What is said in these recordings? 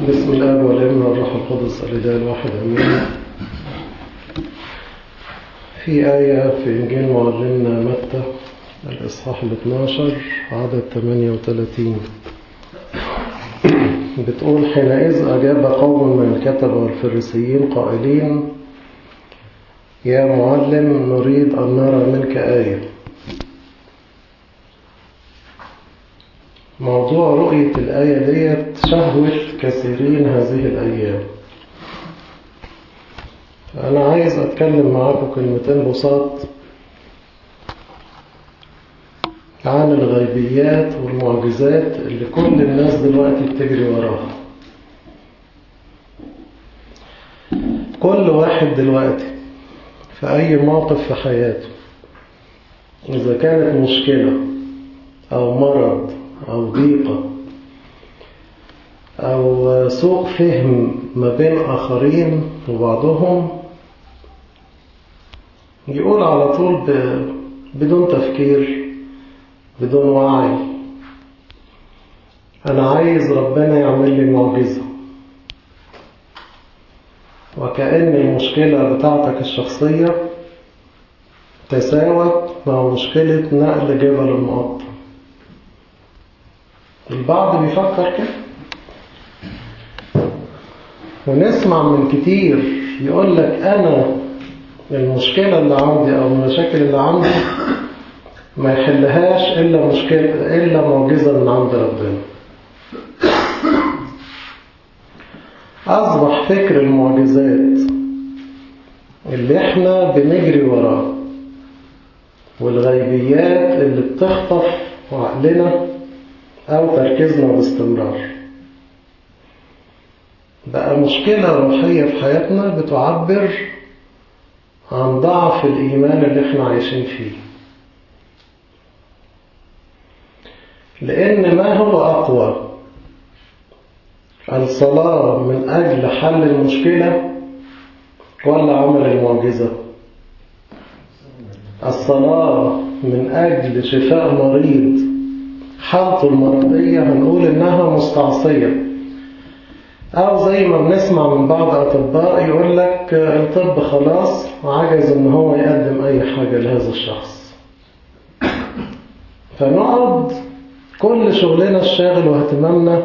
بسم الله والابن والروح القدس الإله الواحد أمين في آية في إنجيل معلمنا متى الإصحاح ال 12 عدد 38 بتقول حينئذ أجاب قوم من الكتب والفريسيين قائلين يا معلم نريد أن نرى منك آية موضوع رؤية الآية ديت شهوة كثيرين هذه الأيام أنا عايز أتكلم معاكم كلمتين بساط عن الغيبيات والمعجزات اللي كل الناس دلوقتي بتجري وراها كل واحد دلوقتي في أي موقف في حياته إذا كانت مشكلة أو مرض أو ضيقة أو سوء فهم ما بين آخرين وبعضهم يقول على طول بدون تفكير بدون وعي أنا عايز ربنا يعمل لي معجزة وكأن المشكلة بتاعتك الشخصية تساوت مع مشكلة نقل جبل المقطم البعض بيفكر كده ونسمع من كتير يقول لك أنا المشكلة اللي عندي أو المشاكل اللي عندي ما يحلهاش إلا مشكلة إلا معجزة من عند ربنا أصبح فكر المعجزات اللي احنا بنجري وراه والغيبيات اللي بتخطف عقلنا أو تركيزنا باستمرار بقى مشكلة روحية في حياتنا بتعبر عن ضعف الإيمان اللي احنا عايشين فيه لأن ما هو أقوى الصلاة من أجل حل المشكلة ولا عمل المعجزة الصلاة من أجل شفاء مريض حالته المرضية هنقول إنها مستعصية أو زي ما بنسمع من بعض أطباء يقول لك الطب خلاص عجز إن هو يقدم أي حاجة لهذا الشخص فنقعد كل شغلنا الشاغل واهتمامنا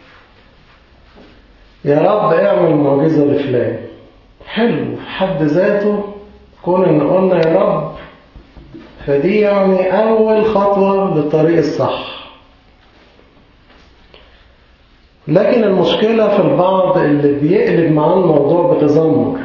يا رب اعمل معجزة لفلان حلو في حد ذاته كون إن قلنا يا رب فدي يعني أول خطوة للطريق الصح لكن المشكلة في البعض اللي بيقلب معاه الموضوع بتذمر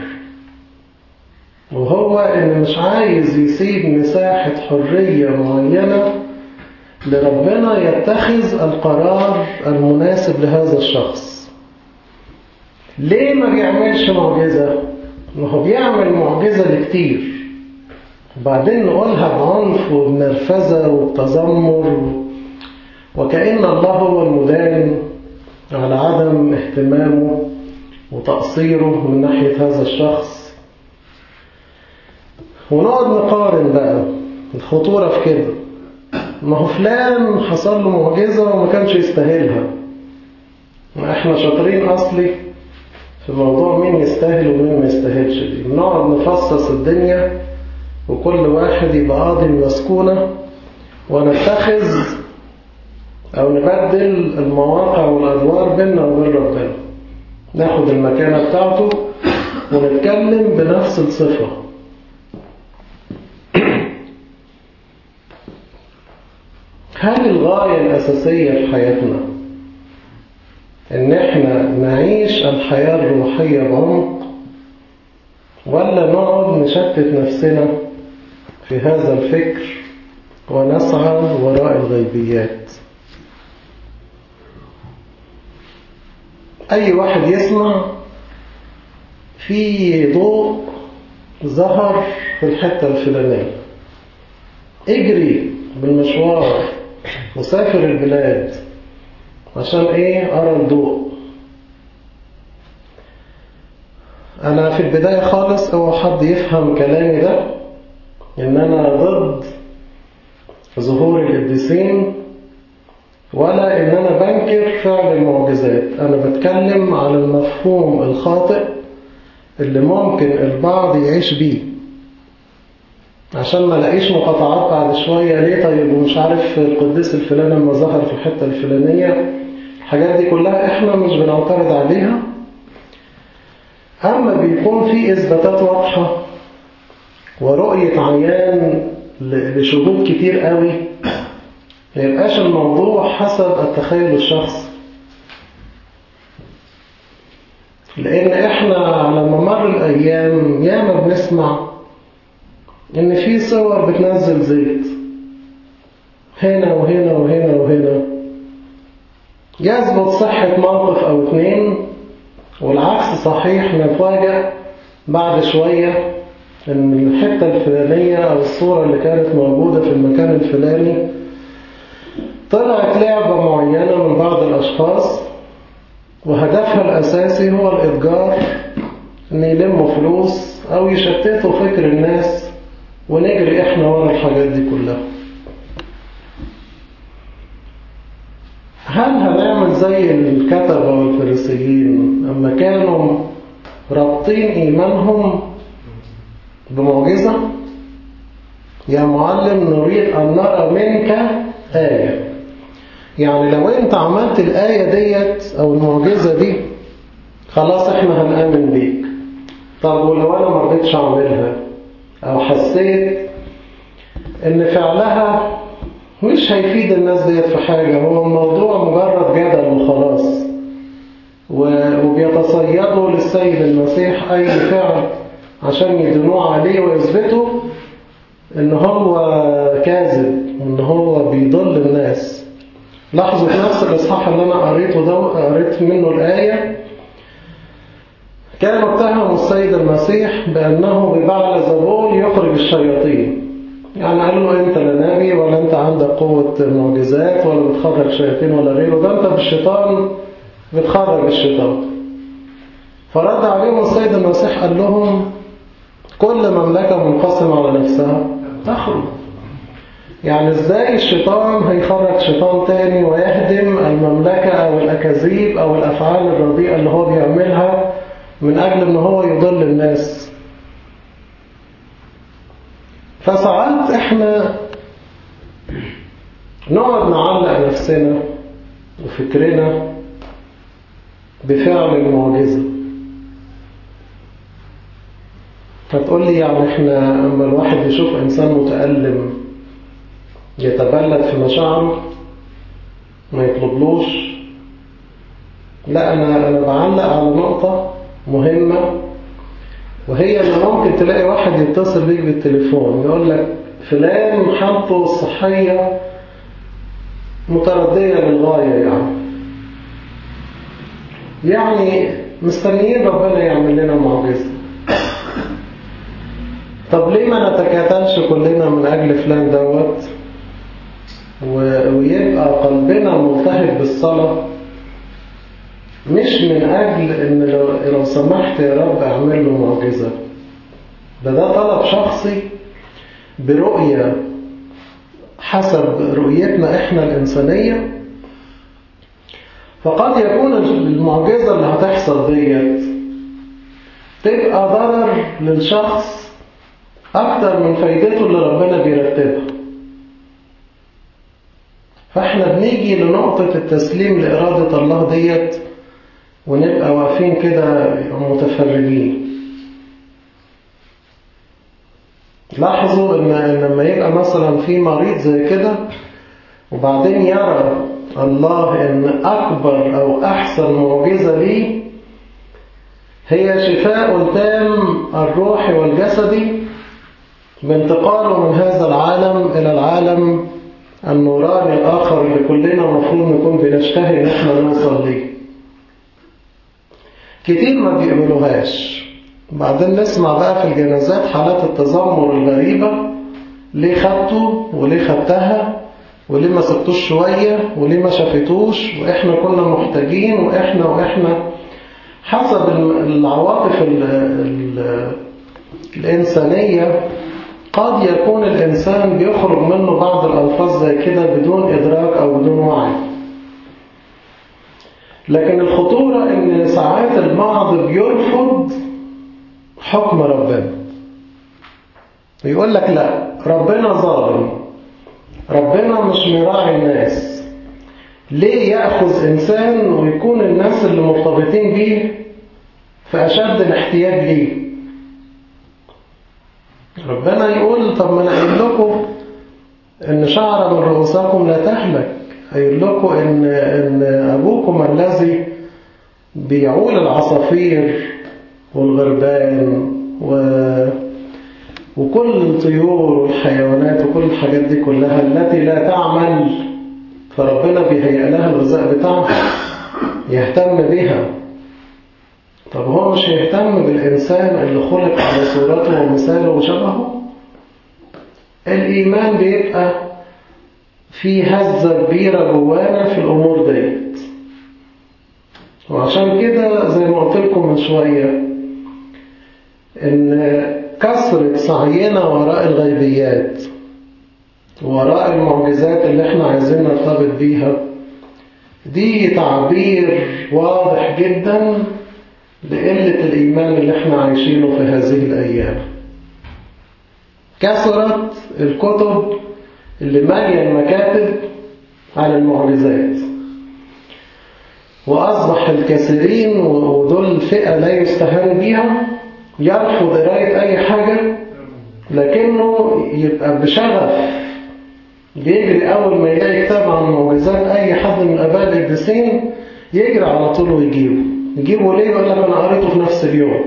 وهو إن مش عايز يسيب مساحة حرية معينة لربنا يتخذ القرار المناسب لهذا الشخص ليه ما بيعملش معجزة؟ ما هو بيعمل معجزة لكتير وبعدين نقولها بعنف وبنرفزة وبتذمر وكأن الله هو المدان على عدم اهتمامه وتقصيره من ناحية هذا الشخص ونقعد نقارن بقى الخطورة في كده ما هو فلان حصل له معجزة وما كانش يستاهلها ما احنا شاطرين أصلي في موضوع مين يستاهل ومين ما يستاهلش دي بنقعد نفصص الدنيا وكل واحد يبقى قاضي مسكونة ونتخذ أو نبدل المواقع والأدوار بيننا وبين ربنا ناخد المكانة بتاعته ونتكلم بنفس الصفة هل الغاية الأساسية في حياتنا إن إحنا نعيش الحياة الروحية بعمق ولا نقعد نشتت نفسنا في هذا الفكر ونسعى وراء الغيبيات أي واحد يسمع في ضوء ظهر في الحتة الفلانية اجري بالمشوار وسافر البلاد عشان ايه أرى الضوء أنا في البداية خالص أو حد يفهم كلامي ده إن أنا ضد ظهور القديسين ولا إن أنا بنكر فعل المعجزات أنا بتكلم على المفهوم الخاطئ اللي ممكن البعض يعيش بيه عشان ما لاقيش مقاطعات بعد شوية ليه طيب ومش عارف القديس الفلاني لما ظهر في الحتة الفلانية الحاجات دي كلها احنا مش بنعترض عليها أما بيكون في إثباتات واضحة ورؤية عيان لشهود كتير قوي ما يبقاش الموضوع حسب التخيل الشخصي لأن إحنا على ممر الأيام ياما بنسمع إن في صور بتنزل زيت هنا وهنا وهنا وهنا يثبت صحة موقف أو اتنين والعكس صحيح نتواجه بعد شوية إن الحتة الفلانية أو الصورة اللي كانت موجودة في المكان الفلاني طلعت لعبة معينة من بعض الأشخاص وهدفها الأساسي هو الإتجار إن يلموا فلوس أو يشتتوا فكر الناس ونجري إحنا ورا الحاجات دي كلها هل هنعمل زي الكتبة والفريسيين لما كانوا رابطين إيمانهم بمعجزة يا معلم نريد أن نرى منك آية يعني لو أنت عملت الآية ديت أو المعجزة دي خلاص إحنا هنآمن بيك طب ولو أنا ما رضيتش أعملها أو حسيت إن فعلها مش هيفيد الناس ديت في حاجة هو الموضوع مجرد جدل وخلاص وبيتصيدوا للسيد المسيح أي فعل عشان يدنوه عليه ويثبتوا إن هو كاذب وإن هو بيضل الناس لاحظوا في نفس الإصحاح اللي أنا قريته ده قريت منه الآية كانوا اتهموا السيد المسيح بأنه ببعل زبول يخرج الشياطين يعني قال له انت لا نبي ولا انت عندك قوة معجزات ولا بتخرج شياطين ولا غيره ده انت بالشيطان بتخرج الشيطان فرد عليهم السيد المسيح قال لهم كل مملكة منقسمة على نفسها تخرج يعني ازاي الشيطان هيخرج شيطان تاني ويهدم المملكة او الاكاذيب او الافعال الرديئة اللي هو بيعملها من اجل ان هو يضل الناس فساعات احنا نقعد نعلق نفسنا وفكرنا بفعل المعجزة فتقول لي يعني احنا اما الواحد يشوف انسان متألم يتبلد في مشاعره ما يطلبلوش لا انا انا بعلق على نقطة مهمة وهي ان ممكن تلاقي واحد يتصل بيك بالتليفون يقول لك فلان حالته الصحية متردية للغاية يعني يعني مستنيين ربنا يعمل لنا معجزة طب ليه ما نتكاتلش كلنا من أجل فلان دوت ويبقى قلبنا ملتهب بالصلاة مش من أجل إن لو, لو سمحت يا رب أعمل له معجزة ده ده طلب شخصي برؤية حسب رؤيتنا إحنا الإنسانية فقد يكون المعجزة اللي هتحصل ديت تبقى ضرر للشخص أكتر من فايدته اللي ربنا بيرتبها فإحنا بنيجي لنقطة التسليم لإرادة الله ديت ونبقى واقفين كده متفرجين لاحظوا ان لما يبقى مثلا في مريض زي كده وبعدين يرى الله ان اكبر او احسن معجزة ليه هي شفاء التام الروحي والجسدي بانتقاله من هذا العالم الى العالم النوراني الاخر اللي كلنا المفروض نكون بنشتهي ان احنا نوصل ليه كتير ما بيقبلوهاش بعدين نسمع بقى في الجنازات حالات التذمر الغريبة ليه خدته وليه خدتها وليه ما سبتوش شوية وليه ما شافتوش وإحنا كنا محتاجين وإحنا وإحنا حسب العواطف ال ال الإنسانية قد يكون الإنسان بيخرج منه بعض الألفاظ زي كده بدون إدراك أو بدون وعي لكن الخطورة ان ساعات البعض بيرفض حكم ربنا يقول لك لا ربنا ظالم ربنا مش مراعي الناس ليه يأخذ إنسان ويكون الناس اللي مرتبطين بيه في أشد الاحتياج ليه ربنا يقول طب ما أنا قايل لكم إن شعر من رؤوسكم لا تهلك قايل لكم إن, إن أبوكم الذي بيعول العصافير والغربان و وكل الطيور والحيوانات وكل الحاجات دي كلها التي لا تعمل فربنا بيهيئ لها الغذاء بتاعها يهتم بها طب هو مش يهتم بالإنسان اللي خلق على صورته ومثاله وشبهه الإيمان بيبقى في هزة كبيرة جوانا في الأمور ديت وعشان كده زي ما قلت لكم من شوية إن كثرة سعينا وراء الغيبيات وراء المعجزات اللي احنا عايزين نرتبط بيها دي تعبير واضح جدا لقلة الإيمان اللي احنا عايشينه في هذه الأيام كثرت الكتب اللي مالية المكاتب على المعجزات وأصبح الكثيرين ودول فئة لا يستهان بيها يرفض قراية أي حاجة لكنه يبقى بشغف بيجري أول ما يلاقي كتاب عن معجزات أي حد من الآباء القديسين يجري على طول ويجيبه يجيبه ليه؟ يقول لك أنا قريته في نفس اليوم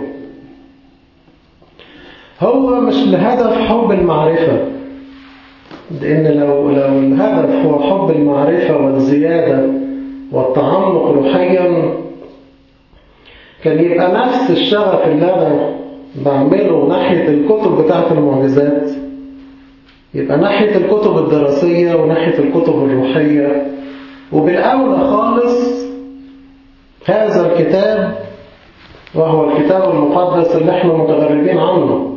هو مش لهدف حب المعرفة لأن لو, لو الهدف هو حب المعرفة والزيادة والتعمق روحيا كان يبقى نفس الشغف اللي أنا بعمله ناحية الكتب بتاعة المعجزات يبقى ناحية الكتب الدراسية وناحية الكتب الروحية وبالأولى خالص هذا الكتاب وهو الكتاب المقدس اللي احنا متغربين عنه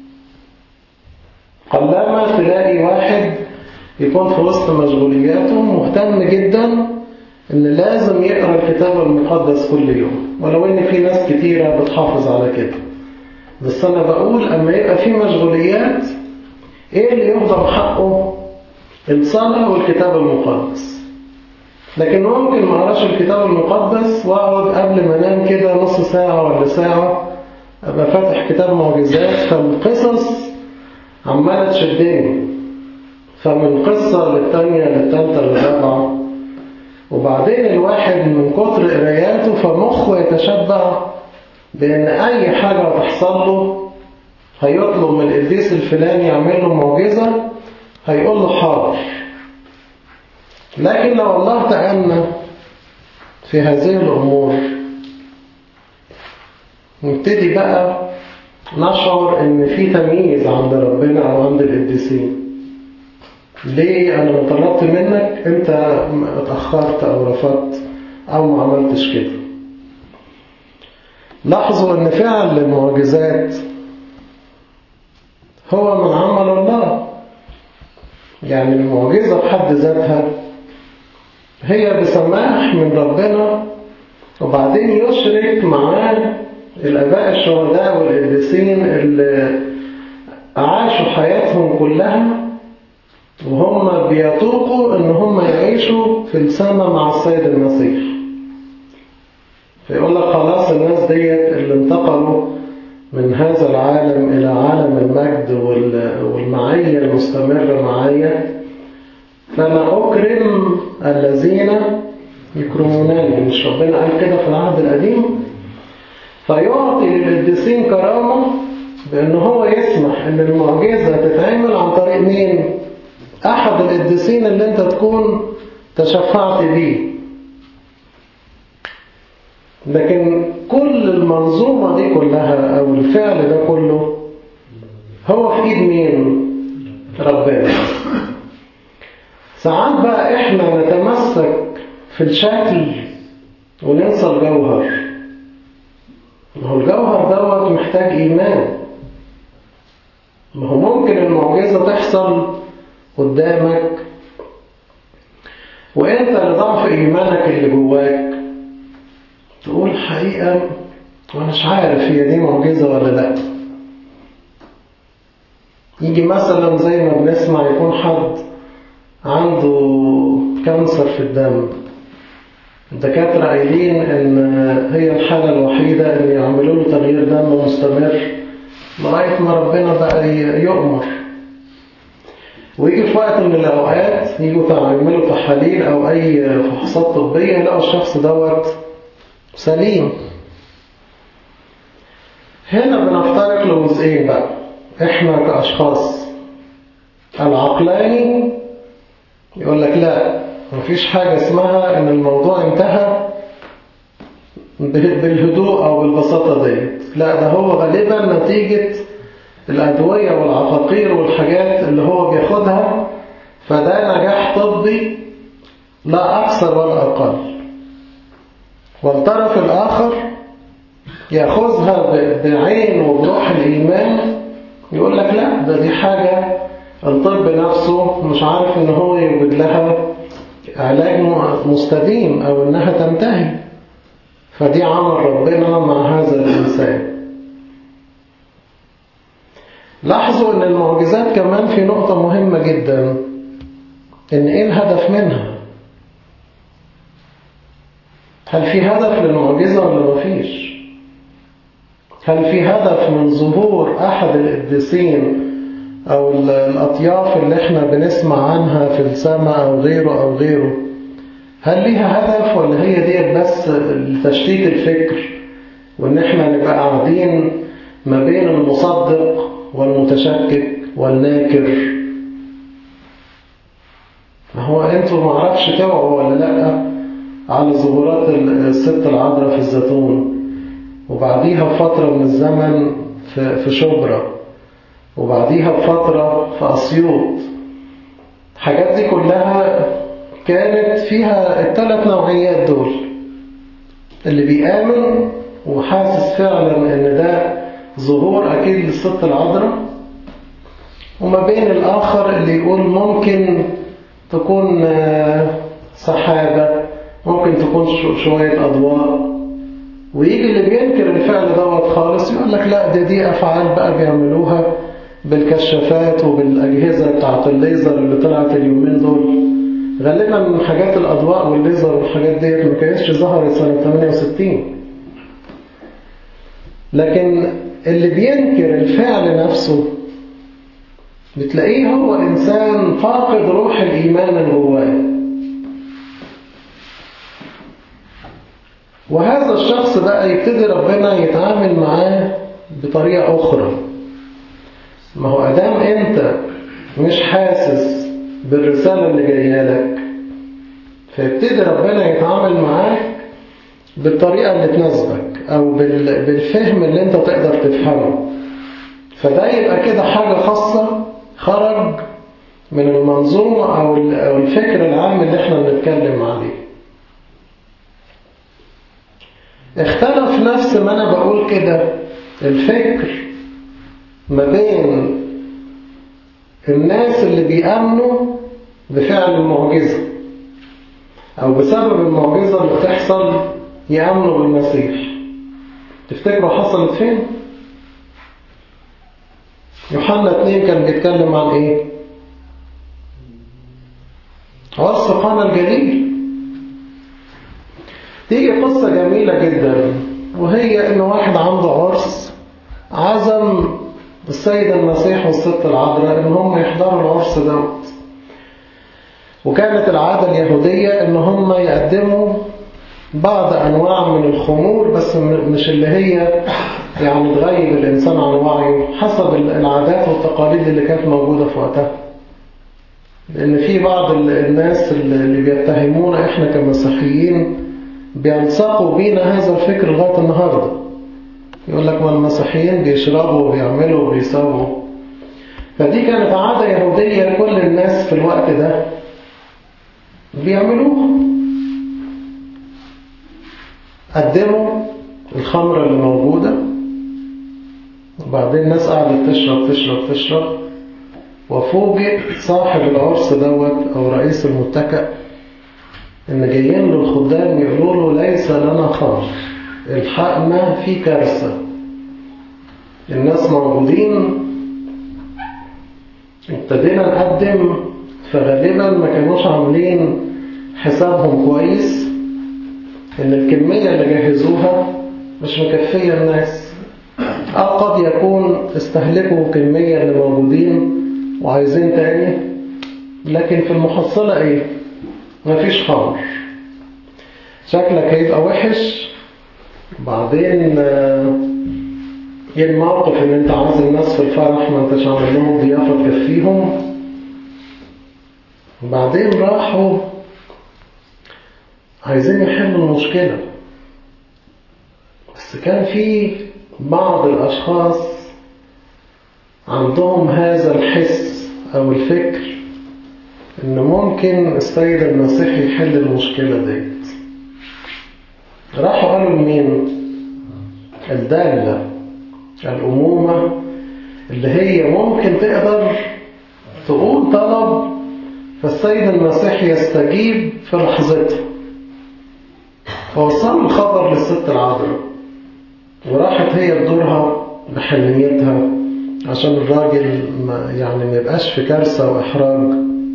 قلما تلاقي واحد يكون في وسط مشغولياته مهتم جدا ان لازم يقرأ الكتاب المقدس كل يوم ولو ان في ناس كتيرة بتحافظ على كده بس انا بقول اما يبقى في مشغوليات ايه اللي يفضل حقه الصلاة والكتاب المقدس لكن ممكن ما اقراش الكتاب المقدس واقعد قبل ما انام كده نص ساعة ولا ساعة ابقى فاتح كتاب معجزات فالقصص عمالة تشدني فمن قصة للتانية للتالتة للرابعة وبعدين الواحد من كتر قراياته فمخه يتشبع بأن أي حاجة تحصل له هيطلب من القديس الفلاني يعمل له معجزة هيقول له حاضر لكن لو الله تأمنا في هذه الأمور نبتدي بقى نشعر ان في تمييز عند ربنا او عند القديسين ليه انا طلبت منك انت اتأخرت او رفضت او ما عملتش كده لاحظوا ان فعل المعجزات هو من عمل الله يعني المعجزة بحد ذاتها هي بسماح من ربنا وبعدين يشرك معاه الآباء الشهداء والقديسين اللي عاشوا حياتهم كلها وهم بيطوقوا ان هم يعيشوا في السماء مع السيد المسيح فيقول لك خلاص الناس ديت اللي انتقلوا من هذا العالم إلى عالم المجد والمعية المستمرة معايا فأنا أكرم الذين يكرمونني مش ربنا قال كده في العهد القديم فيعطي للقديسين كرامة بأن هو يسمح أن المعجزة تتعمل عن طريق مين؟ أحد القديسين اللي أنت تكون تشفعت بيه لكن كل المنظومة دي كلها أو الفعل ده كله هو في إيد مين؟ ربنا ساعات بقى إحنا نتمسك في الشكل وننسى الجوهر ما هو الجوهر دوت محتاج إيمان ما هو ممكن المعجزة تحصل قدامك وانت لضعف إيمانك اللي جواك الحقيقة أنا مش عارف هي دي معجزة ولا لأ يجي مثلا زي ما بنسمع يكون حد عنده كانسر في الدم الدكاترة قايلين إن هي الحالة الوحيدة إن يعملوا له تغيير دم مستمر لغاية ما ربنا بقى يؤمر ويجي في وقت من الأوقات يجوا يعملوا تحاليل أو أي فحوصات طبية يلاقوا الشخص دوت سليم هنا بنفترق لجزئين بقى إحنا كأشخاص العقلاني يقول لك لا مفيش حاجة اسمها إن الموضوع انتهى بالهدوء أو بالبساطة ديت لا ده هو غالبا نتيجة الأدوية والعقاقير والحاجات اللي هو بياخدها فده نجاح طبي لا أكثر ولا أقل والطرف الآخر يأخذها بعين وبروح الإيمان يقول لك لا ده دي حاجة الطب نفسه مش عارف ان هو يوجد لها علاج مستديم او انها تنتهي فدي عمل ربنا مع هذا الإنسان لاحظوا ان المعجزات كمان في نقطة مهمة جدا ان ايه الهدف منها هل في هدف للمعجزة ولا مفيش هل في هدف من ظهور احد القديسين او الاطياف اللي احنا بنسمع عنها في السماء او غيره او غيره هل ليها هدف ولا هي ديت بس لتشتيت الفكر وان احنا نبقى قاعدين ما بين المصدق والمتشكك والناكر هو انتوا ما عرفش توعوا ولا لا على ظهورات الست العذراء في الزيتون وبعديها بفترة من الزمن في شبرا وبعديها بفترة في أسيوط الحاجات دي كلها كانت فيها الثلاث نوعيات دول اللي بيآمن وحاسس فعلا ان ده ظهور أكيد للست العذراء وما بين الآخر اللي يقول ممكن تكون سحابة ممكن تكون شوية أضواء ويجي اللي بينكر الفعل دوت خالص يقول لك لا دي دي أفعال بقى بيعملوها بالكشافات وبالأجهزة بتاعت الليزر اللي طلعت اليومين دول غالبا من حاجات الأضواء والليزر والحاجات ديت ما كانتش ظهرت سنة 68 لكن اللي بينكر الفعل نفسه بتلاقيه هو إنسان فاقد روح الإيمان من جواه وهذا الشخص بقى يبتدي ربنا يتعامل معاه بطريقة أخرى ما هو أدام أنت مش حاسس بالرسالة اللي جاية لك فيبتدي ربنا يتعامل معاك بالطريقة اللي تناسبك أو بالفهم اللي أنت تقدر تفهمه فده يبقى كده حاجة خاصة خرج من المنظومة أو الفكر العام اللي احنا بنتكلم عليه اختلف نفس ما أنا بقول كده الفكر ما بين الناس اللي بيأمنوا بفعل المعجزة أو بسبب المعجزة اللي بتحصل يأمنوا بالمسيح تفتكروا حصلت فين؟ يوحنا 2 كان بيتكلم عن ايه؟ عرس قانا الجليل تيجي قصة جميلة جدا وهي ان واحد عنده عرس عزم السيد المسيح والست العذراء ان هم يحضروا العرس دوت وكانت العادة اليهودية ان هم يقدموا بعض أنواع من الخمور بس مش اللي هي يعني تغيب الإنسان عن وعيه حسب العادات والتقاليد اللي كانت موجودة في وقتها لأن في بعض الناس اللي بيتهمونا إحنا كمسيحيين بيلصقوا بينا هذا الفكر لغاية النهاردة يقول لك ما المسيحيين بيشربوا وبيعملوا وبيسووا فدي كانت عادة يهودية كل الناس في الوقت ده بيعملوها قدموا الخمرة اللي موجودة وبعدين الناس قعدت تشرب تشرب تشرب وفوجئ صاحب العرس دوت أو رئيس المتكأ إن جايين له الخدام يقولوا له ليس لنا خمر الحقنا في كارثة الناس موجودين ابتدينا نقدم فغالبا ما كانوش عاملين حسابهم كويس ان الكمية اللي جهزوها مش مكفية الناس أو قد يكون استهلكوا كمية اللي موجودين وعايزين تاني لكن في المحصلة ايه مفيش خمر شكلك هيبقى وحش بعدين ايه الموقف ان انت عاوز الناس في الفرح ما انتش عامل لهم ضيافة تكفيهم وبعدين راحوا عايزين يحلوا المشكلة بس كان في بعض الأشخاص عندهم هذا الحس أو الفكر إن ممكن السيد المسيح يحل المشكلة ديت راحوا قالوا لمين؟ الدالة الأمومة اللي هي ممكن تقدر تقول طلب فالسيد المسيح يستجيب في لحظتها فوصلوا الخبر للست العذراء وراحت هي بدورها بحنيتها عشان الراجل ما يعني ما يبقاش في كارثة وإحراج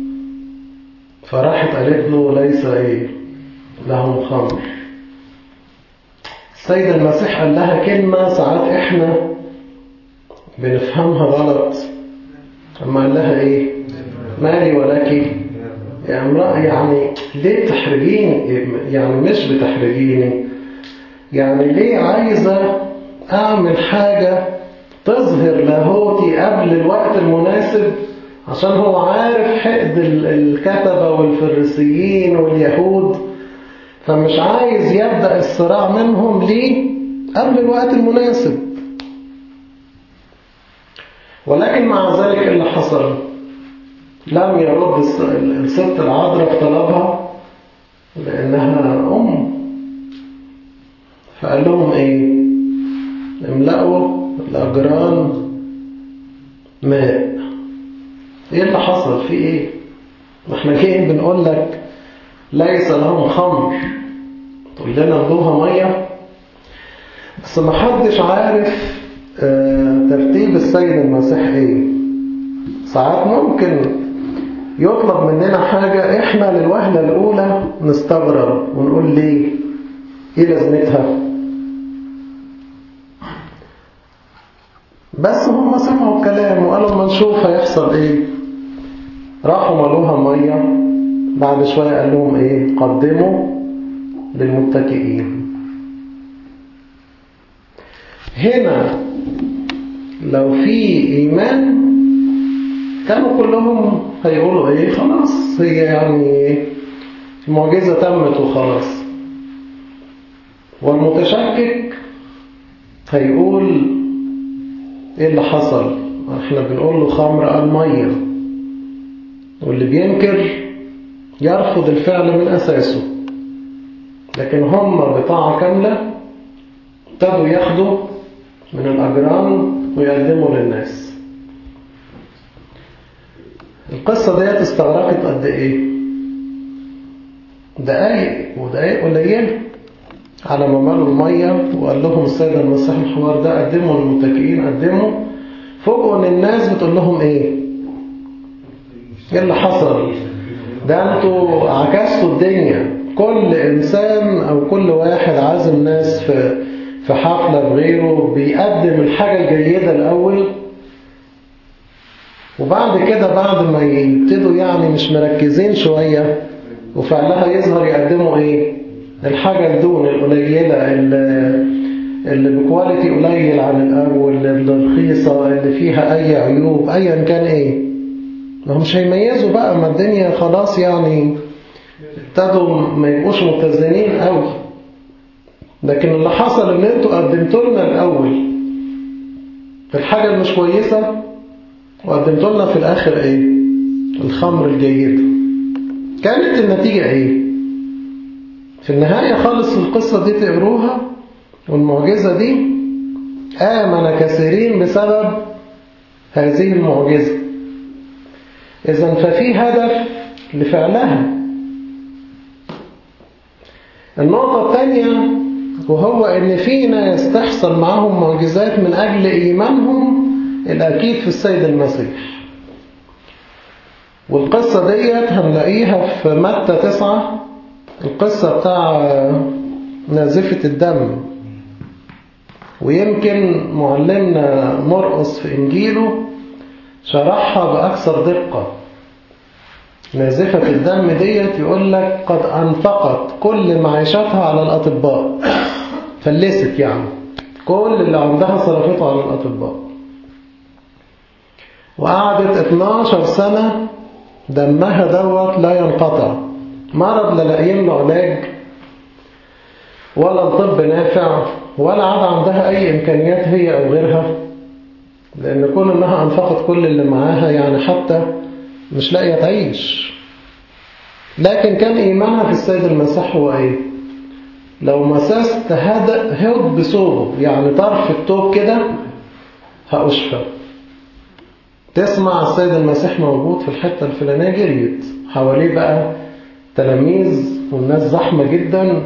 فراحت قالت له ليس إيه لهم خمر السيد المسيح قال لها كلمة ساعات إحنا بنفهمها غلط أما قال لها إيه مالي ولك يا امرأة يعني ليه تحرجيني يعني مش بتحرجيني يعني ليه عايزة أعمل حاجة تظهر لاهوتي قبل الوقت المناسب عشان هو عارف حقد الكتبة والفريسيين واليهود فمش عايز يبدأ الصراع منهم ليه قبل الوقت المناسب ولكن مع ذلك اللي حصل لم يرد الست العذراء في طلبها لأنها أم فقال لهم إيه املأوا الأجران ماء إيه اللي حصل في إيه ما احنا جايين بنقول لك ليس لهم خمر تقول لنا ادوها مية بس ما حدش عارف ترتيب السيد المسيح ايه ساعات ممكن يطلب مننا حاجة احنا للوهلة الاولى نستغرب ونقول ليه ايه لازمتها بس هم سمعوا الكلام وقالوا ما نشوف هيحصل ايه راحوا ملوها مية بعد شوية قال لهم ايه قدموا للمتكئين هنا لو في إيمان كانوا كلهم هيقولوا إيه خلاص هي يعني المعجزة تمت وخلاص والمتشكك هيقول إيه اللي حصل إحنا بنقول له خمر قال مية واللي بينكر يرفض الفعل من أساسه لكن هم بطاعة كاملة ابتدوا ياخدوا من الأجرام ويقدموا للناس القصة ديت استغرقت قد ايه دقايق ودقايق قليلة على ما ملوا المية وقال لهم السيد المسيح الحوار ده قدموا للمتكئين قدموا فوقوا ان الناس بتقول لهم ايه ايه اللي حصل ده انتوا عكستوا الدنيا كل انسان او كل واحد عازم ناس في في حفلة بغيره بيقدم الحاجة الجيدة الأول وبعد كده بعد ما يبتدوا يعني مش مركزين شوية وفعلها يظهر يقدموا ايه الحاجة الدون القليلة اللي, اللي بكواليتي قليل عن الأول اللي رخيصة اللي فيها أي عيوب أيا كان ايه ما هم مش هيميزوا بقى ما الدنيا خلاص يعني ابتدوا ما يبقوش متزنين قوي لكن اللي حصل ان انتوا قدمتوا لنا الاول الحاجة المش كويسة وقدمتوا لنا في الاخر ايه الخمر الجيدة كانت النتيجة ايه في النهاية خالص القصة دي تقروها والمعجزة دي آمن كثيرين بسبب هذه المعجزة إذا ففي هدف لفعلها النقطة الثانية وهو ان في ناس تحصل معاهم معجزات من اجل ايمانهم الاكيد في السيد المسيح والقصة ديت هنلاقيها في متى تسعة القصة بتاع نازفة الدم ويمكن معلمنا مرقص في إنجيله شرحها بأكثر دقة نازفة الدم ديت يقول لك قد أنفقت كل معيشتها على الأطباء فلست يعني كل اللي عندها صرفته على الأطباء وقعدت 12 سنة دمها دوت لا ينقطع مرض لا لاقيين له علاج ولا الطب نافع ولا عاد عندها أي إمكانيات هي أو غيرها لأن كون إنها أنفقت كل اللي معاها يعني حتى مش لاقية تعيش لكن كان إيمانها في السيد المسيح هو إيه؟ لو مسست هد بثوبه يعني طرف التوب كده هأشفى تسمع السيد المسيح موجود في الحتة الفلانية جريت حواليه بقى تلاميذ والناس زحمة جدا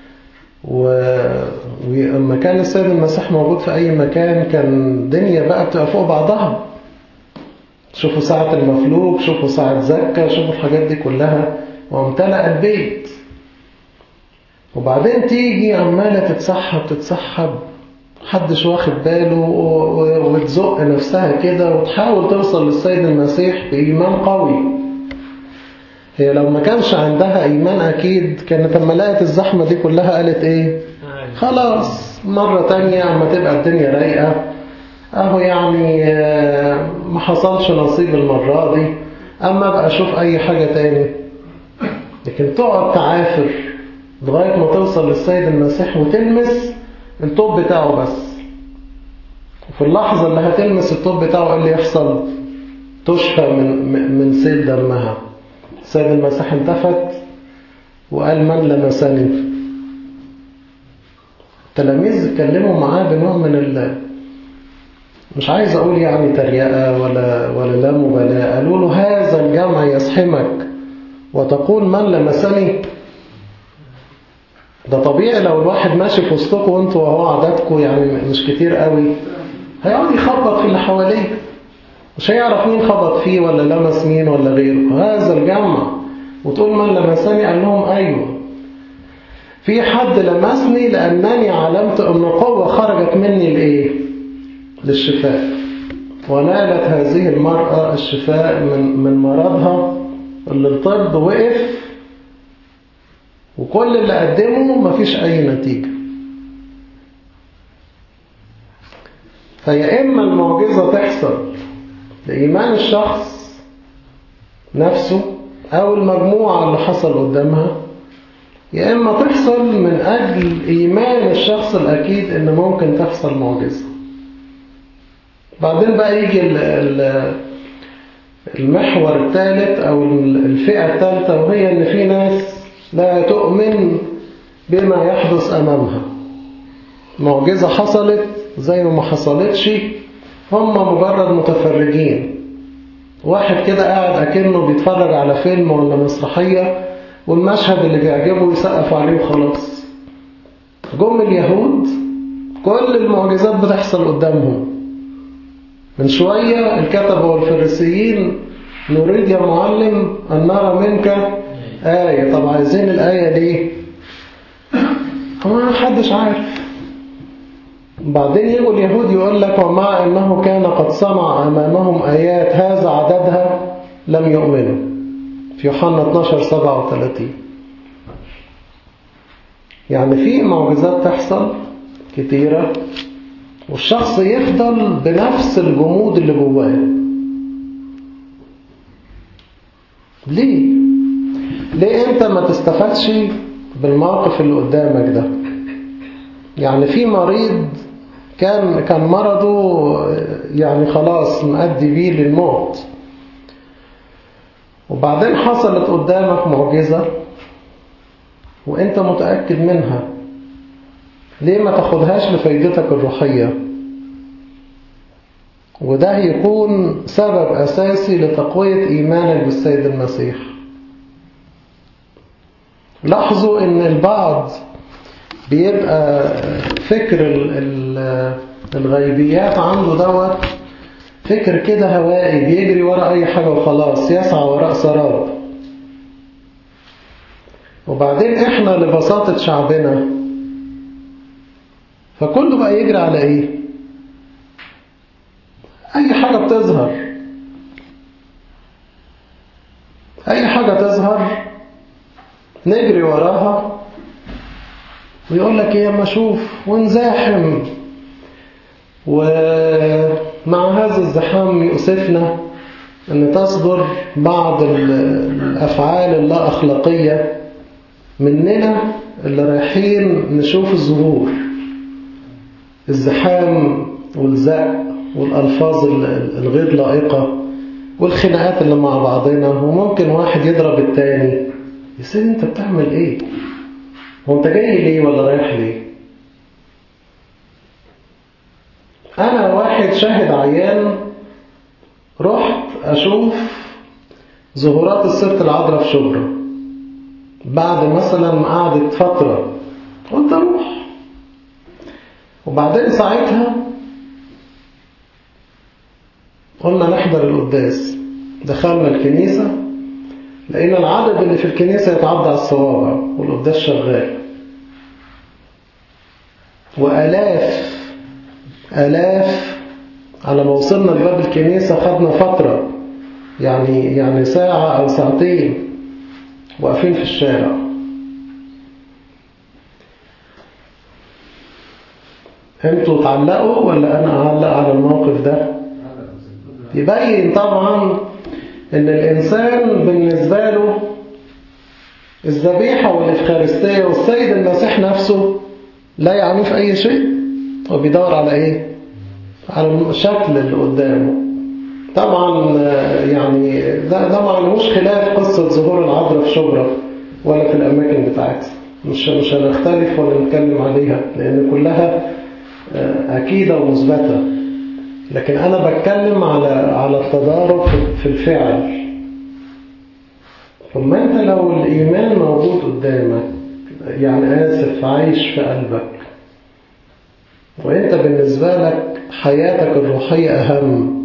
ولما كان السيد المسيح موجود في أي مكان كان الدنيا بقى بتبقى فوق بعضها شوفوا ساعة المفلوك شوفوا ساعة زكا شوفوا الحاجات دي كلها وامتلأ البيت وبعدين تيجي عمالة تتسحب تتسحب محدش واخد باله وتزق نفسها كده وتحاول توصل للسيد المسيح بإيمان قوي هي لو ما كانش عندها إيمان أكيد كانت لما لقت الزحمة دي كلها قالت إيه خلاص مرة تانية أما تبقى الدنيا رايقة أهو يعني ما حصلش نصيب المرة دي أما بقى أشوف أي حاجة تاني لكن تقعد تعافر لغاية ما توصل للسيد المسيح وتلمس الطوب بتاعه بس وفي اللحظة اللي هتلمس الطوب بتاعه ايه اللي يحصل تشفى من من سيل دمها السيد المسيح التفت وقال من لمسني التلاميذ اتكلموا معاه بنوع من ال مش عايز اقول يعني تريقة ولا ولا لا مبالاة قالوا له هذا الجمع يزحمك وتقول من لمسني ده طبيعي لو الواحد ماشي في وسطكم وانتوا وهو عددكم يعني مش كتير قوي هيقعد يخبط في اللي حواليه مش هيعرف مين خبط فيه ولا لمس مين ولا غيره هذا الجمع وتقول من لمسني قال لهم ايوه في حد لمسني لانني علمت ان قوه خرجت مني لايه للشفاء ونالت هذه المرأة الشفاء من من مرضها اللي الطب وقف وكل اللي قدمه مفيش أي نتيجة فيا إما المعجزة تحصل لإيمان الشخص نفسه أو المجموعة اللي حصل قدامها يا إما تحصل من أجل إيمان الشخص الأكيد إن ممكن تحصل معجزة بعدين بقى يجي المحور الثالث أو الفئة الثالثة وهي إن في ناس لا تؤمن بما يحدث أمامها معجزة حصلت زي ما ما حصلتش هم مجرد متفرجين واحد كده قاعد أكنه بيتفرج على فيلم ولا مسرحية والمشهد اللي بيعجبه يسقف عليه وخلاص جم اليهود كل المعجزات بتحصل قدامهم من شوية الكتبة والفريسيين نريد يا معلم أن نرى منك آية طب عايزين الآية ليه هو ما حدش عارف بعدين يجوا اليهود يقول لك ومع أنه كان قد صنع أمامهم آيات هذا عددها لم يؤمنوا في يوحنا 12 37 يعني في معجزات تحصل كتيرة والشخص يفضل بنفس الجمود اللي جواه ليه؟ ليه انت ما تستفادش بالموقف اللي قدامك ده يعني في مريض كان كان مرضه يعني خلاص مؤدي بيه للموت وبعدين حصلت قدامك معجزة وانت متأكد منها ليه ما تاخدهاش لفايدتك الروحية وده يكون سبب أساسي لتقوية إيمانك بالسيد المسيح لاحظوا ان البعض بيبقى فكر ال- ال- الغيبيات عنده دوت فكر كده هوائي بيجري ورا أي حاجة وخلاص يسعى وراء سراب وبعدين إحنا لبساطة شعبنا فكله بقى يجري على إيه أي حاجة بتظهر أي حاجة تظهر نجري وراها ويقول لك ايه اما اشوف ونزاحم ومع هذا الزحام يؤسفنا ان تصدر بعض ال- الافعال اللا اخلاقيه مننا اللي رايحين نشوف الظهور الزحام والزق والالفاظ ال- الغير لائقه والخناقات اللي مع بعضنا وممكن واحد يضرب التاني يا سيدي انت بتعمل ايه هو انت جاي ليه ولا رايح ليه انا واحد شاهد عيان رحت اشوف ظهورات الست العذراء في شبرا بعد مثلا ما قعدت فترة قلت اروح وبعدين ساعتها قلنا نحضر القداس دخلنا الكنيسة لقينا العدد اللي في الكنيسة يتعدى على الصوابع والقداس شغال وآلاف آلاف على ما وصلنا لباب الكنيسة خدنا فترة يعني يعني ساعة أو ساعتين واقفين في الشارع انتوا تعلقوا ولا أنا أعلق على الموقف ده يبين طبعا ان الإنسان بالنسبة له الذبيحة والإفخارستية والسيد المسيح نفسه لا يعنيه في أي شيء هو بيدور على إيه؟ على الشكل اللي قدامه طبعا آه، يعني ده, ده ما عليهوش خلاف قصة ظهور العذراء في شبرا ولا في الأماكن بتاعتها مش مش هنختلف ولا نتكلم عليها لأن كلها آه، أكيدة ومثبتة لكن أنا بتكلم على على التضارب في- في الفعل ثم أنت لو الإيمان موجود قدامك يعني آسف عايش في قلبك وأنت بالنسبة لك حياتك الروحية أهم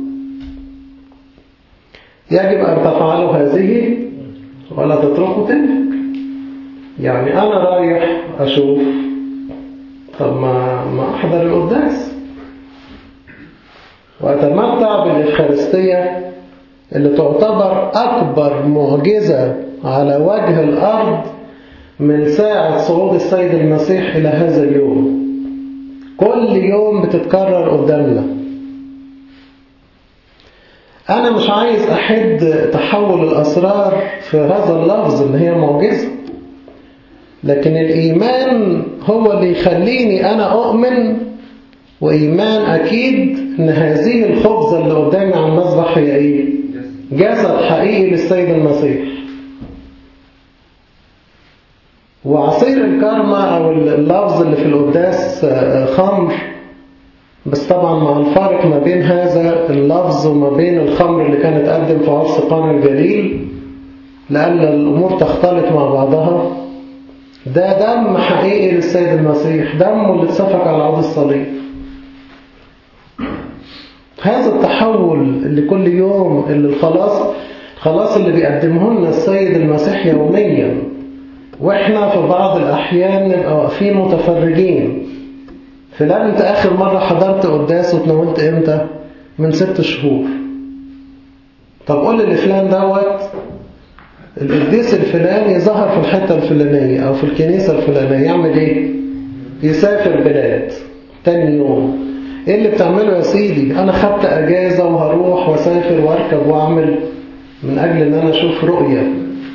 يجب أن تفعلوا هذه ولا تتركوا تلك يعني أنا رايح أشوف طب ما ما أحضر القداس وأتمتع بالإفخارستية اللي تعتبر أكبر معجزة على وجه الأرض من ساعة صعود السيد المسيح إلى هذا اليوم كل يوم بتتكرر قدامنا أنا مش عايز أحد تحول الأسرار في هذا اللفظ إن هي معجزة لكن الإيمان هو اللي يخليني أنا أؤمن وإيمان أكيد إن هذه الخبزة اللي قدامي على المذبح هي إيه؟ جسد حقيقي للسيد المسيح وعصير الكرمة أو اللفظ اللي في القداس آه، خمر بس طبعا مع الفرق ما بين هذا اللفظ وما بين الخمر اللي كانت تقدم في عرس قانا الجليل لأن الأمور تختلط مع بعضها ده دم حقيقي للسيد المسيح دمه اللي اتسفك على عود الصليب هذا التحول اللي كل يوم اللي الخلاص الخلاص اللي بيقدمه لنا السيد المسيح يوميا واحنا في بعض الأحيان نبقى واقفين متفرجين فلان انت آخر مرة حضرت قداس وتناولت امتى؟ من ست شهور طب قول لي لفلان دوت القديس الفلاني ظهر في الحتة الفلانية أو في الكنيسة الفلانية يعمل إيه؟ يسافر بلاد تاني يوم إيه اللي بتعمله يا سيدي؟ أنا خدت أجازة وهروح وأسافر وأركب وأعمل من أجل إن أنا أشوف رؤية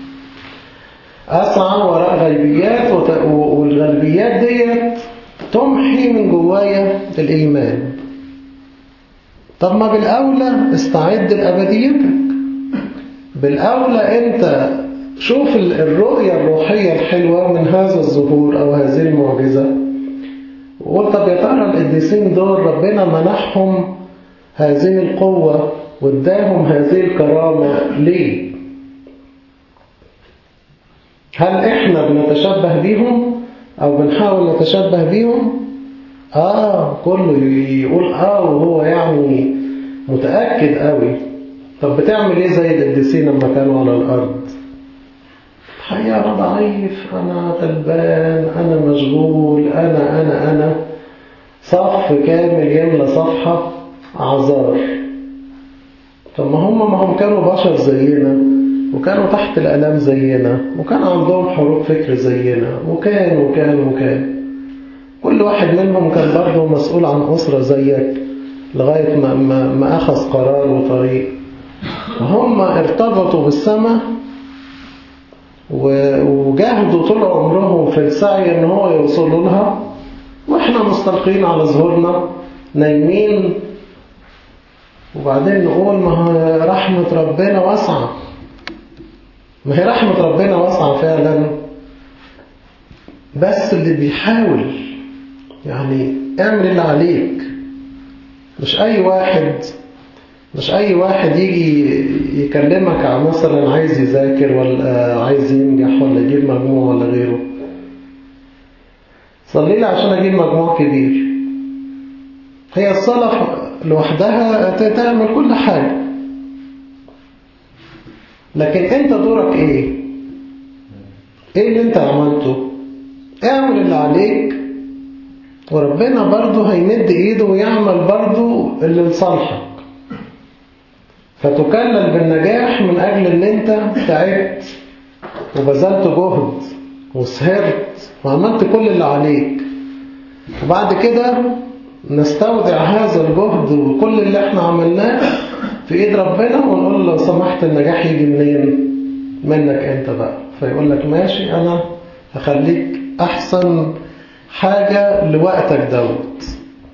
أسعى وراء غيبيات وت- والغيبيات ديت تمحي من جوايا الإيمان طب ما بالأولى استعد لأبديتك بالأولى أنت شوف ال- الرؤية الروحية الحلوة من هذا الظهور أو هذه المعجزة وقول طب يا ترى القديسين دول ربنا منحهم هذه القوة واداهم هذه الكرامة ليه؟ هل إحنا بنتشبه بيهم أو بنحاول نتشبه بيهم آه كله يقول آه وهو يعني متأكد قوي طب بتعمل إيه زي القديسين لما كانوا على الأرض الحقيقة أنا ضعيف أنا غلبان أنا مشغول أنا أنا أنا صف كامل يملى صفحة أعذار طب ما هم ما هم كانوا بشر زينا وكانوا تحت الألام زينا وكان عندهم حروب فكر زينا وكان وكان وكان كل واحد منهم كان برضه مسؤول عن أسرة زيك لغاية ما, ما, ما أخذ قرار وطريق هم ارتبطوا بالسماء وجاهدوا طول عمرهم في السعي ان هو يوصلوا لها واحنا مستلقين على ظهورنا نايمين وبعدين نقول ما هي رحمة ربنا واسعة ما هي رحمة ربنا واسعة فعلا بس اللي بيحاول يعني اعمل اللي عليك مش اي واحد مش اي واحد يجي يكلمك عن مثلا عايز يذاكر ولا عايز ينجح ولا يجيب مجموع ولا غيره صلي لي عشان اجيب مجموع كبير هي الصلاة لوحدها تعمل كل حاجة لكن انت دورك ايه ايه اللي انت عملته اعمل اللي عليك وربنا برضه هيمد ايده ويعمل برضه اللي لصالحك فتكلل بالنجاح من أجل أن أنت تعبت وبذلت جهد وسهرت وعملت كل اللي عليك وبعد كده نستودع هذا الجهد وكل اللي احنا عملناه في ايد ربنا ونقول له لو سمحت النجاح يجي منين منك انت بقى فيقول لك ماشي انا هخليك احسن حاجة لوقتك دوت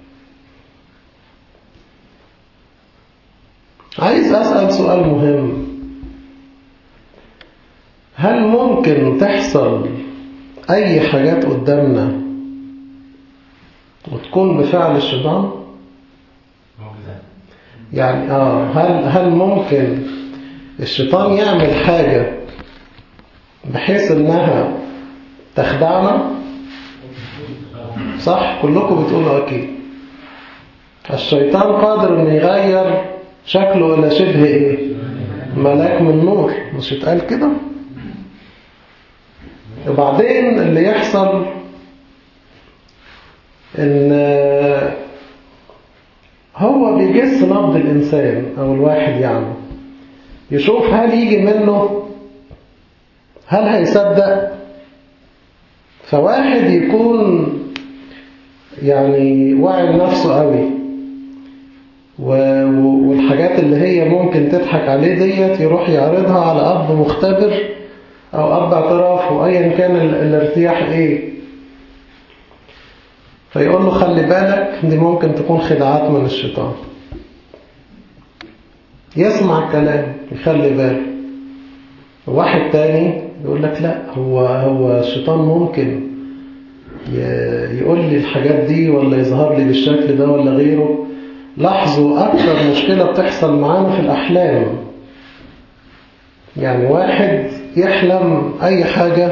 عايز أسأل سؤال مهم هل ممكن تحصل أي حاجات قدامنا وتكون بفعل الشيطان؟ يعني آه هل هل ممكن الشيطان يعمل حاجة بحيث إنها تخدعنا؟ صح؟ كلكم بتقولوا أكيد الشيطان قادر إنه يغير شكله إلى شبه إيه؟ ملاك من نور مش اتقال كده؟ وبعدين اللي يحصل إن هو بيجس نبض الإنسان أو الواحد يعني يشوف هل يجي منه هل هيصدق فواحد يكون يعني واعي لنفسه قوي والحاجات اللي هي ممكن تضحك عليه ديت يروح يعرضها على أب مختبر أو أب اعتراف وأيا كان الارتياح إيه فيقول له خلي بالك دي ممكن تكون خداعات من الشيطان يسمع الكلام يخلي باله واحد تاني يقول لك لا هو هو الشيطان ممكن يقول لي الحاجات دي ولا يظهر لي بالشكل ده ولا غيره لاحظوا أكثر مشكلة بتحصل معانا في الأحلام يعني واحد يحلم أي حاجة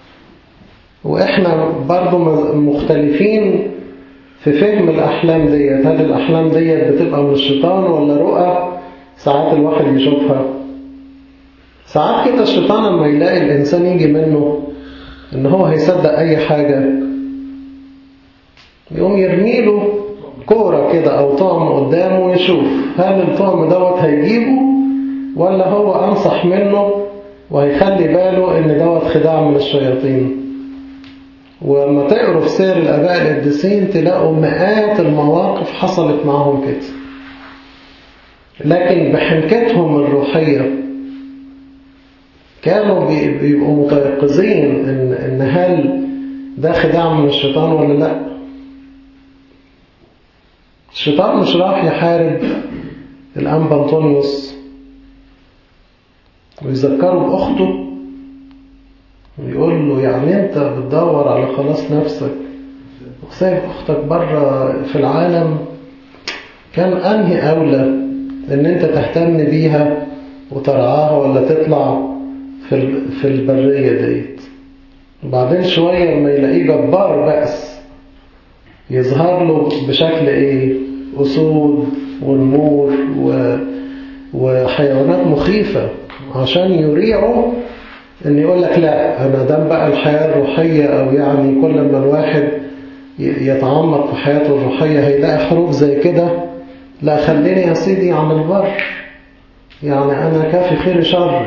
وإحنا برضو مختلفين في فهم الأحلام ديت هل الأحلام ديت بتبقى من الشيطان ولا رؤى ساعات الواحد يشوفها ساعات كده الشيطان لما يلاقي الإنسان يجي منه إن هو هيصدق أي حاجة يقوم يرميله كورة كده أو طعم قدامه ويشوف هل الطعم دوت هيجيبه ولا هو أنصح منه وهيخلي باله إن دوت خداع من الشياطين ولما تقروا في سير الآباء القديسين تلاقوا مئات المواقف حصلت معهم كده لكن بحنكتهم الروحية كانوا بيبقوا متيقظين إن, إن هل ده خداع من الشيطان ولا لأ الشيطان مش راح يحارب الأنبا أنطونيوس ويذكره بأخته ويقول له يعني أنت بتدور على خلاص نفسك وسايب أختك بره في العالم كان أنهي أولى إن أنت تهتم بيها وترعاها ولا تطلع في في البرية ديت وبعدين شوية لما يلاقيه جبار بأس يظهر له بشكل ايه أسود ونمور و... وحيوانات مخيفة عشان يريعه ان يقول لك لا انا دام بقى الحياة الروحية او يعني كل ما الواحد يتعمق في حياته الروحية هيلاقي حروب زي كده لا خليني يا سيدي عن البر يعني انا كافي خير شري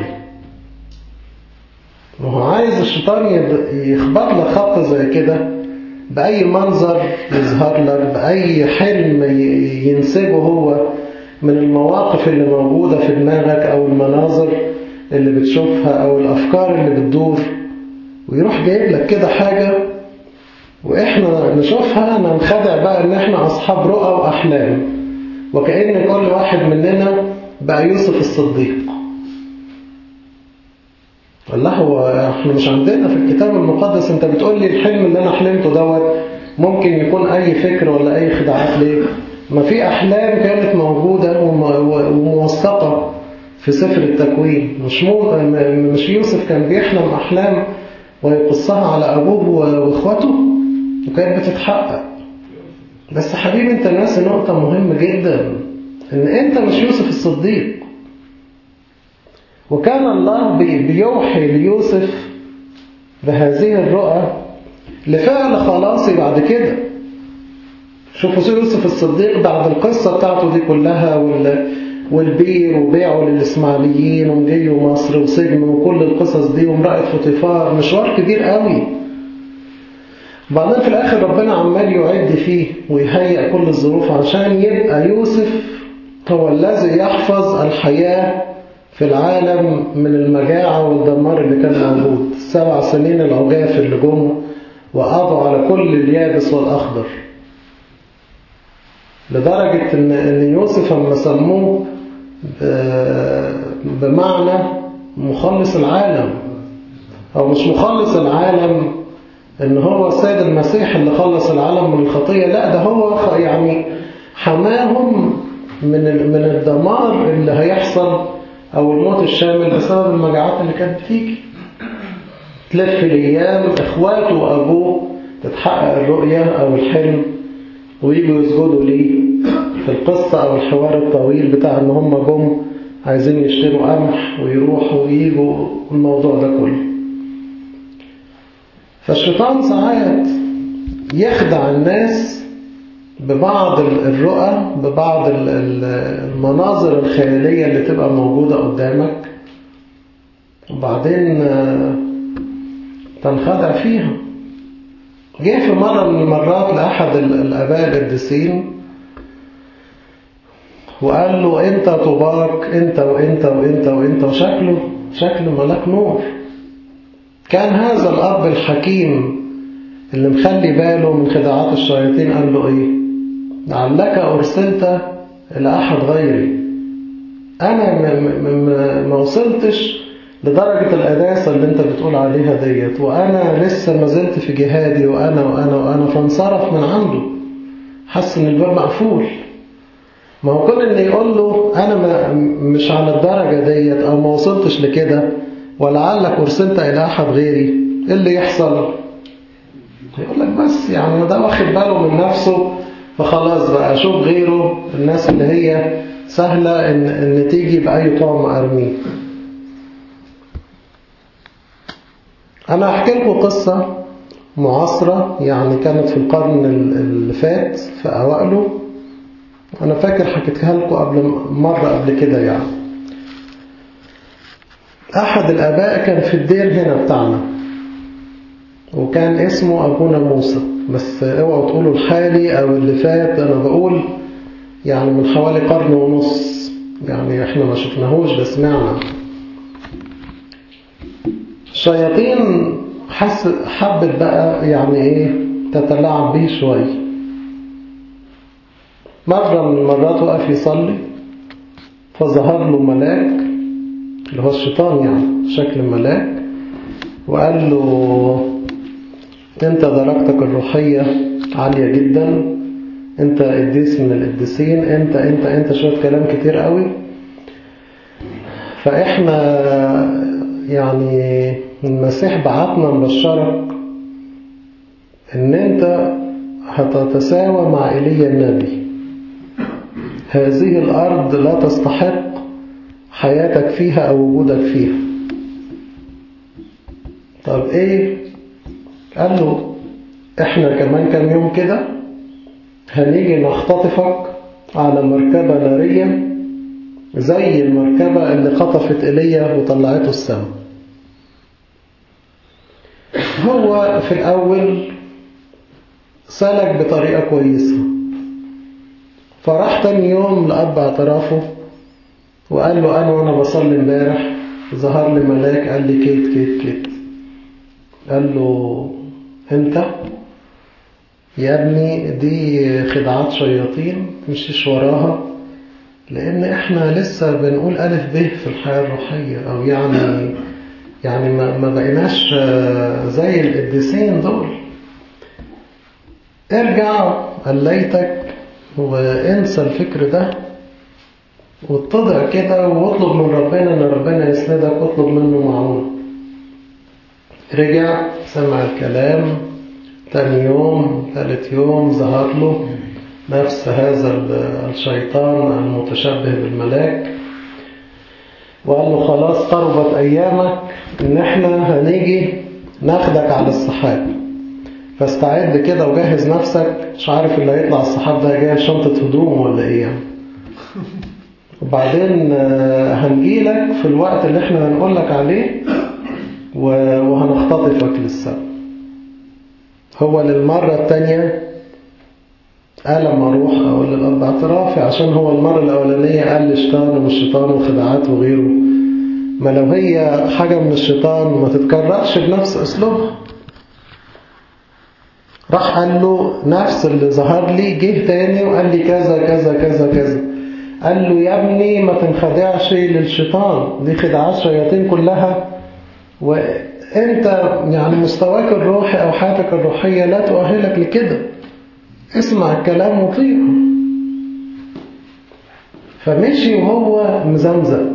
وهو عايز الشيطان يخبط لك خط زي كده بأي منظر يظهر لك بأي حلم ينسبه هو من المواقف اللي موجودة في دماغك أو المناظر اللي بتشوفها أو الأفكار اللي بتدور ويروح جايب لك كده حاجة وإحنا نشوفها ننخدع بقى إن إحنا أصحاب رؤى وأحلام وكأن كل واحد مننا بقى يوسف الصديق الله هو احنا مش عندنا في الكتاب المقدس انت بتقول لي الحلم اللي انا حلمته دوت ممكن يكون اي فكر ولا اي خداعات ليه ما في احلام كانت موجودة وموثقة في سفر التكوين مش مو... مش يوسف كان بيحلم احلام ويقصها على ابوه واخواته وكانت بتتحقق بس حبيبي انت ناسي نقطة مهمة جدا ان انت مش يوسف الصديق وكان الله بيوحي ليوسف بهذه الرؤى لفعل خلاصي بعد كده شوفوا يوسف الصديق بعد القصة بتاعته دي كلها والبير وبيعه للإسماعيليين ومجيه مصر وسجن وكل القصص دي وامرأة فطيفار مشوار كبير قوي بعدين في الآخر ربنا عمال يعد فيه ويهيئ كل الظروف عشان يبقى يوسف هو الذي يحفظ الحياة في العالم من المجاعة والدمار اللي كان موجود السبع سنين العجاف اللي جم وقضوا على كل اليابس والأخضر لدرجة إن إن يوسف لما سموه بمعنى مخلص العالم أو مش مخلص العالم إن هو السيد المسيح اللي خلص العالم من الخطية لا ده هو يعني حماهم من من الدمار اللي هيحصل أو الموت الشامل بسبب المجاعات اللي كانت فيك تلف الأيام إخواته وأبوه تتحقق الرؤية أو الحلم ويجوا يسجدوا ليه في القصة أو الحوار الطويل بتاع إن هم جم عايزين يشتروا قمح ويروحوا ويجوا الموضوع ده كله فالشيطان ساعات يخدع الناس ببعض الرؤى ببعض المناظر الخيالية اللي تبقى موجودة قدامك وبعدين تنخدع فيها جه في مرة من المرات لأحد الآباء القديسين وقال له أنت طباق أنت وأنت وأنت وأنت وشكله شكل ملاك نور كان هذا الأب الحكيم اللي مخلي باله من خداعات الشياطين قال له إيه لعلك أرسلت إلى أحد غيري أنا ما وصلتش لدرجة القداسة اللي انت بتقول عليها ديت وأنا لسه ما زلت في جهادي وأنا وأنا وأنا فانصرف من عنده حس إن الباب مقفول ما هو كل اللي يقول له أنا ما مش على الدرجة ديت أو ما وصلتش لكده ولعلك أرسلت إلى أحد غيري إيه اللي يحصل؟ يقول لك بس يعني ده واخد باله من نفسه فخلاص بقى أشوف غيره الناس اللي هي سهلة إن, إن تيجي بأي طعم أرميه أنا أحكي لكم قصة معاصرة يعني كانت في القرن اللي فات في أوائله أنا فاكر حكيتها لكم قبل مرة قبل كده يعني أحد الآباء كان في الدير هنا بتاعنا وكان اسمه أبونا موسى بس اوعوا تقولوا الحالي أو اللي فات أنا بقول يعني من حوالي قرن ونص يعني احنا ما شفناهوش ده سمعنا الشياطين حس حبت بقى يعني ايه تتلاعب بيه شوية مرة من المرات وقف يصلي فظهر له ملاك اللي هو الشيطان يعني شكل ملاك وقال له انت درجتك الروحية عالية جدا انت قديس من القديسين انت انت انت شوية كلام كتير قوي فاحنا يعني المسيح بعتنا نبشرك ان انت هتتساوى مع ايليا النبي هذه الارض لا تستحق حياتك فيها او وجودك فيها طب ايه قال له احنا كمان كام يوم كده هنيجي نختطفك على مركبة نارية زي المركبة اللي خطفت ايليا وطلعته السماء هو في الأول سلك بطريقة كويسة فراح تاني يوم لأب اعترافه وقال له أنا وأنا بصلي امبارح ظهر لي ملاك قال لي كيت كيت كيت قال له أنت يا ابني دي خدعات شياطين تمشيش وراها لأن إحنا لسه بنقول ألف به في الحياة الروحية أو يعني يعني ما ما بقيناش زي القديسين دول ارجع قليتك وانسى الفكر ده واتضع كده واطلب من ربنا ان ربنا يسندك واطلب منه معونه رجع سمع الكلام تاني يوم ثالث يوم ظهر له نفس هذا الشيطان المتشبه بالملاك وقال له خلاص قربت أيامك إن إحنا هنيجي ناخدك على السحاب فاستعد كده وجهز نفسك مش عارف اللي هيطلع السحاب ده جاي شنطة هدوم ولا إيه يعني وبعدين هنجيلك في الوقت اللي إحنا هنقولك عليه وهنختطفك للسما هو للمرة التانية قال لما اروح اقول للاب اعترافي عشان هو المره الاولانيه قال لي شيطان ومش شيطان وخداعات وغيره ما لو هي حاجه من الشيطان ما تتكررش بنفس اسلوبها راح قال له نفس اللي ظهر لي جه تاني وقال لي كذا كذا كذا كذا قال له يا ابني ما تنخدعش للشيطان دي خداعات شياطين كلها وانت يعني مستواك الروحي او حياتك الروحيه لا تؤهلك لكده اسمع الكلام وطيعه فمشي وهو مزمزق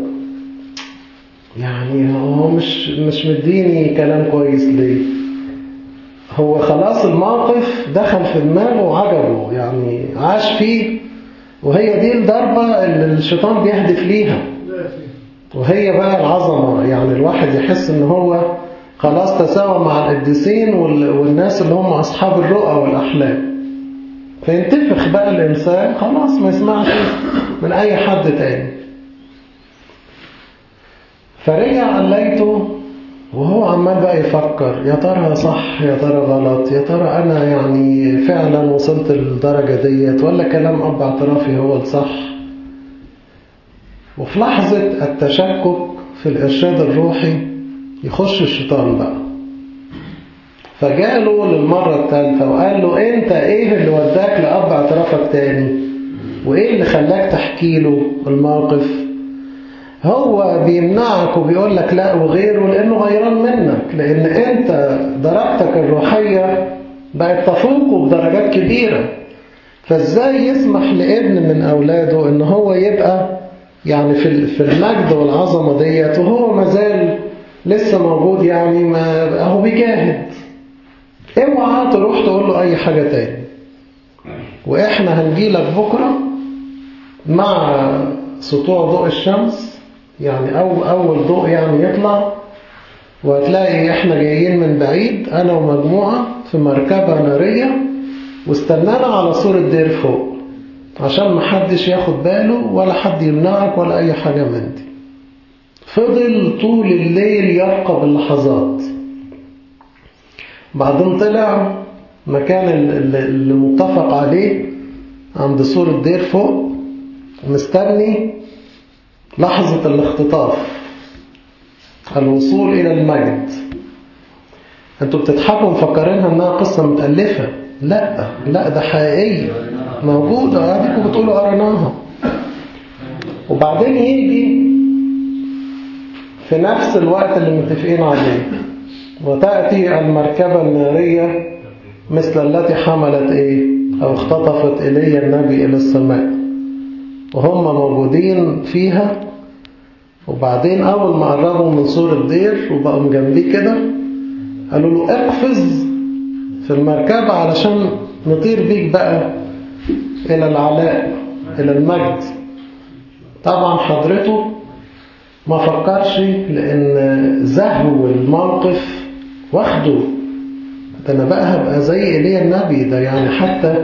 يعني هو مش مش مديني كلام كويس ليه هو خلاص الموقف دخل في دماغه وعجبه يعني عاش فيه وهي دي الضربة اللي الشيطان بيهدف ليها وهي بقى العظمة يعني الواحد يحس ان هو خلاص تساوى مع القديسين والناس اللي هم أصحاب الرؤى والأحلام فينتفخ بقى الإنسان خلاص ما يسمعش من أي حد تاني فرجع قليته وهو عمال بقى يفكر يا ترى صح يا ترى غلط يا ترى أنا يعني فعلا وصلت للدرجة ديت ولا كلام أب اعترافي هو الصح وفي لحظة التشكك في الإرشاد الروحي يخش الشيطان بقى فجاله للمرة الثالثة وقال له انت ايه اللي وداك لأب اعترافك تاني وايه اللي خلاك تحكي له الموقف هو بيمنعك وبيقول لك لا وغيره لانه غيران منك لان انت درجتك الروحية بقت تفوقه بدرجات كبيرة فازاي يسمح لابن من اولاده ان هو يبقى يعني في في المجد والعظمة ديت وهو مازال لسه موجود يعني ما اهو بيجاهد اوعى تروح تقول له اي حاجة تاني واحنا هنجيلك بكرة مع سطوع ضوء الشمس يعني أو أول ضوء يعني يطلع وهتلاقي احنا جايين من بعيد أنا ومجموعة في مركبة نارية واستنانا على سور الدير فوق عشان محدش ياخد باله ولا حد يمنعك ولا أي حاجة من دي فضل طول الليل يبقى باللحظات بعدين طلع مكان اللي متفق عليه عند سور الدير فوق مستني لحظة الاختطاف الوصول إلى المجد انتوا بتضحكوا مفكرينها انها قصة متألفة لا لا ده حقيقية موجودة اديكم بتقولوا قرناها وبعدين يجي في نفس الوقت اللي متفقين عليه وتأتي المركبة النارية مثل التي حملت ايه او اختطفت إلي النبي إلى السماء وهم موجودين فيها وبعدين أول ما قربوا من سور الدير وبقوا جنبيه كده قالوا له اقفز في في المركبة علشان نطير بيك بقى إلى العلاء إلى المجد طبعا حضرته ما فكرش لأن زهو الموقف واخده ده أنا بقى هبقى زي إيليا النبي ده يعني حتى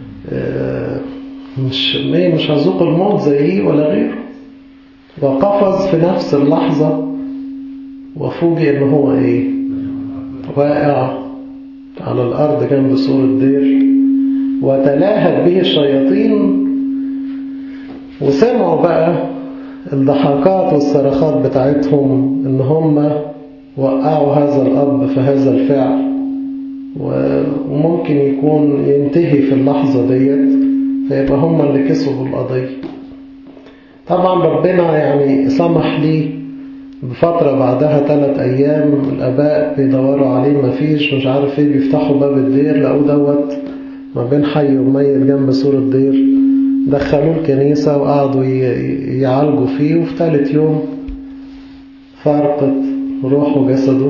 مش مش هذوق الموت زيه ولا غيره وقفز في نفس اللحظة وفوجئ إن هو إيه واقع على الأرض جنب سور الدير وتلاهت به الشياطين وسمعوا بقى الضحكات والصرخات بتاعتهم إن هم وقعوا هذا الأب في هذا الفعل وممكن يكون ينتهي في اللحظة ديت فيبقى هم اللي كسبوا القضية طبعا ربنا يعني سمح لي بفترة بعدها ثلاث أيام الآباء بيدوروا عليه مفيش مش عارف ايه بيفتحوا باب الدير لقوه دوت ما بين حي وميت جنب سور الدير دخلوه الكنيسة وقعدوا يعالجوا فيه وفي ثالث يوم فارقت روحه وجسده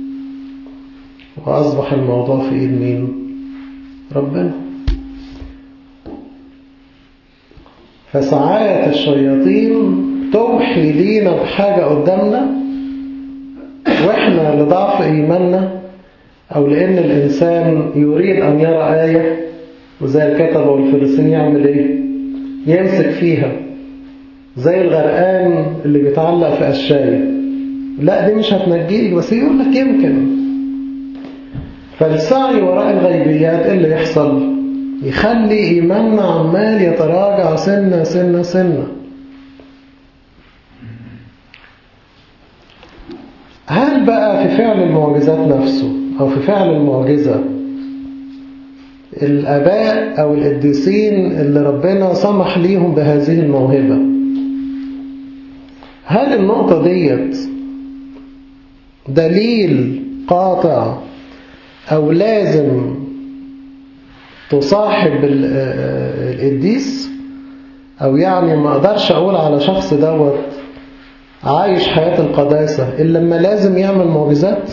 وأصبح الموضوع في إيد مين؟ ربنا فساعات الشياطين توحي لينا بحاجة قدامنا وإحنا لضعف إيماننا أو لأن الإنسان يريد أن يرى آية وزي الكتبة والفلسطين يعمل إيه؟ يمسك فيها زي الغرقان اللي بيتعلق في قشاية لا دي مش هتنجيك بس يقول لك يمكن فالسعي وراء الغيبيات إيه اللي يحصل يخلي إيماننا عمال يتراجع سنة سنة سنة هل بقى في فعل المعجزات نفسه أو في فعل المعجزة الآباء أو القديسين اللي ربنا سمح ليهم بهذه الموهبة هل النقطة ديت دليل قاطع أو لازم تصاحب القديس أو يعني ما أقدرش أقول على شخص دوت عايش حياة القداسة إلا لما لازم يعمل معجزات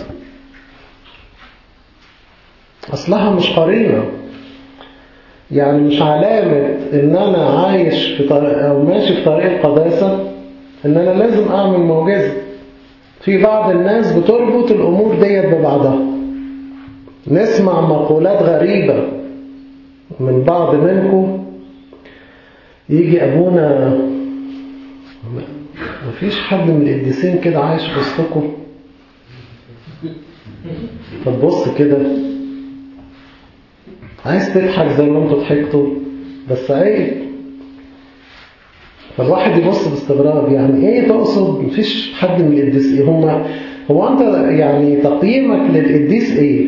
أصلها مش قرينة يعني مش علامة إن أنا عايش في طريق أو ماشي في طريق القداسة إن أنا لازم أعمل معجزة في بعض الناس بتربط الأمور ديت ببعضها نسمع مقولات غريبة من بعض منكم يجي أبونا مفيش حد من القديسين كده عايش في وسطكم طب بص كده عايز تضحك زي ما انتوا ضحكتوا بس عيب فالواحد يبص باستغراب يعني ايه تقصد مفيش حد من القديسين هما هو انت يعني تقييمك للقديس ايه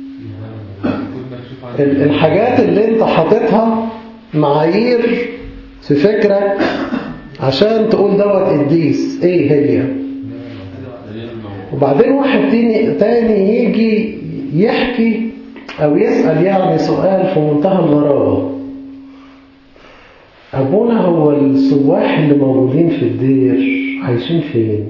الحاجات اللي انت حاططها معايير في فكرك عشان تقول دوت قديس ايه هي وبعدين واحد تاني, تاني يجي يحكي او يسأل يعني سؤال في منتهى الغرابة ابونا هو السواح اللي موجودين في الدير عايشين فين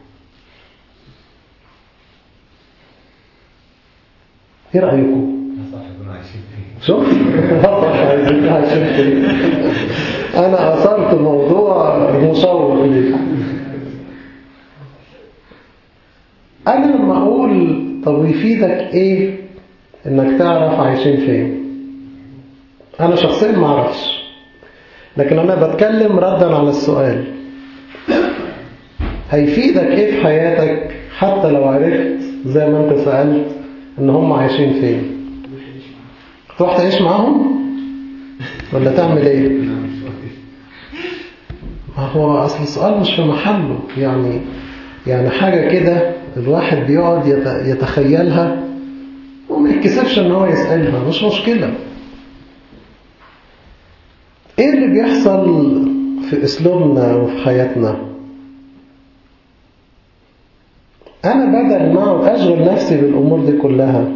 ايه رأيكم شوف عايزين عايشين فين انا اثرت موضوع مشوق ليك انا لما اقول طب يفيدك ايه انك تعرف عايشين فين انا شخصيا ما اعرفش لكن انا بتكلم ردا على السؤال هيفيدك ايه في حياتك حتى لو عرفت زي ما انت سألت ان هم عايشين فين تروح تعيش معاهم ولا تعمل ايه ما هو اصل السؤال مش في محله يعني يعني حاجة كده الواحد بيقعد يتخيلها وما يتكسفش ان هو يسألها مش مشكلة ايه اللي بيحصل في اسلوبنا وفي حياتنا انا بدل ما اقعد اشغل نفسي بالامور دي كلها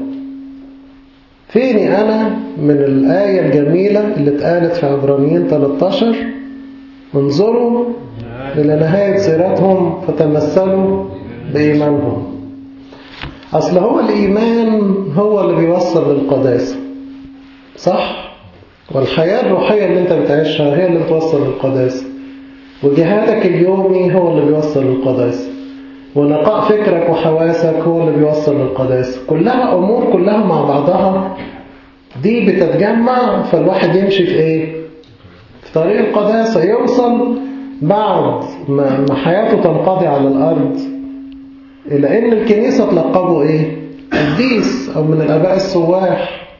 فيني انا من الايه الجميله اللي اتقالت في عبرانيين 13 انظروا الى نهايه سيرتهم فتمثلوا بايمانهم أصل هو الإيمان هو اللي بيوصل للقداسة صح؟ والحياة الروحية اللي انت بتعيشها هي اللي بتوصل للقداسة وجهادك اليومي هو اللي بيوصل للقداسة ونقاء فكرك وحواسك هو اللي بيوصل للقداسة كلها أمور كلها مع بعضها دي بتتجمع فالواحد يمشي في ايه في طريق القداسة يوصل بعد ما حياته تنقضي على الأرض إلى أن الكنيسة تلقبه إيه قديس أو من الآباء السواح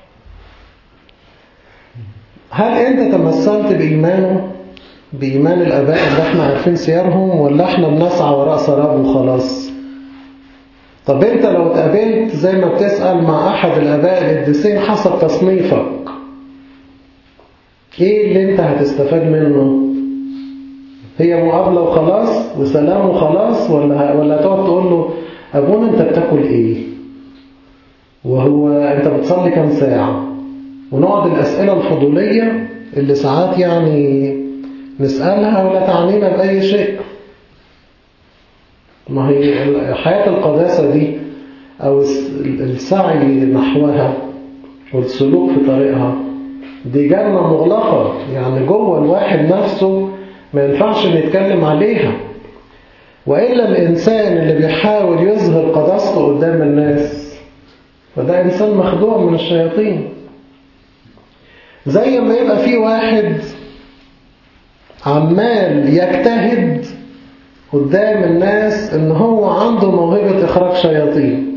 هل أنت تمثلت بإيمانه بإيمان الآباء اللي احنا عارفين سيرهم ولا احنا بنسعى وراء سراب وخلاص طب انت لو اتقابلت زي ما بتسأل مع أحد الآباء القديسين حسب تصنيفك ايه اللي انت هتستفاد منه هي مقابلة وخلاص وسلام وخلاص ولا ولا هتقعد تقول له أبونا أنت بتاكل إيه وهو أنت بتصلي كام ساعة ونقعد الأسئلة الفضولية اللي ساعات يعني نسألها ولا تعنينا بأي شيء ما هي حياة القداسة دي أو السعي نحوها والسلوك في طريقها دي جنة مغلقة يعني جوه الواحد نفسه ما ينفعش نتكلم عليها وإلا الإنسان اللي بيحاول يظهر قداسته قدام الناس فده إنسان مخدوع من الشياطين زي ما يبقى في واحد عمال يجتهد قدام الناس ان هو عنده موهبة اخراج شياطين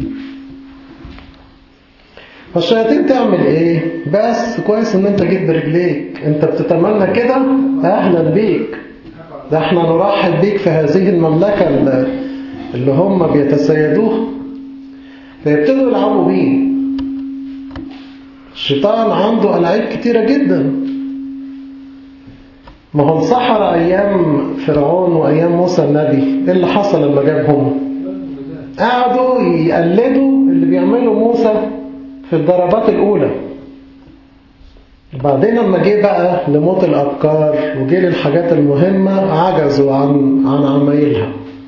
فالشياطين تعمل ايه بس كويس ان انت جيت برجليك انت بتتمنى كده اهلا بيك ده احنا نرحب بيك في هذه المملكة اللي هم بيتسيدوها فيبتدوا يلعبوا بيه الشيطان عنده ألعاب كتيرة جدا ما هو الصحراء أيام فرعون وأيام موسى النبي إيه اللي حصل لما جابهم قعدوا يقلدوا اللي بيعمله موسى في الضربات الأولى بعدين لما جه بقى لموت الأبكار وجه للحاجات المهمة عجزوا عن عن عمايلها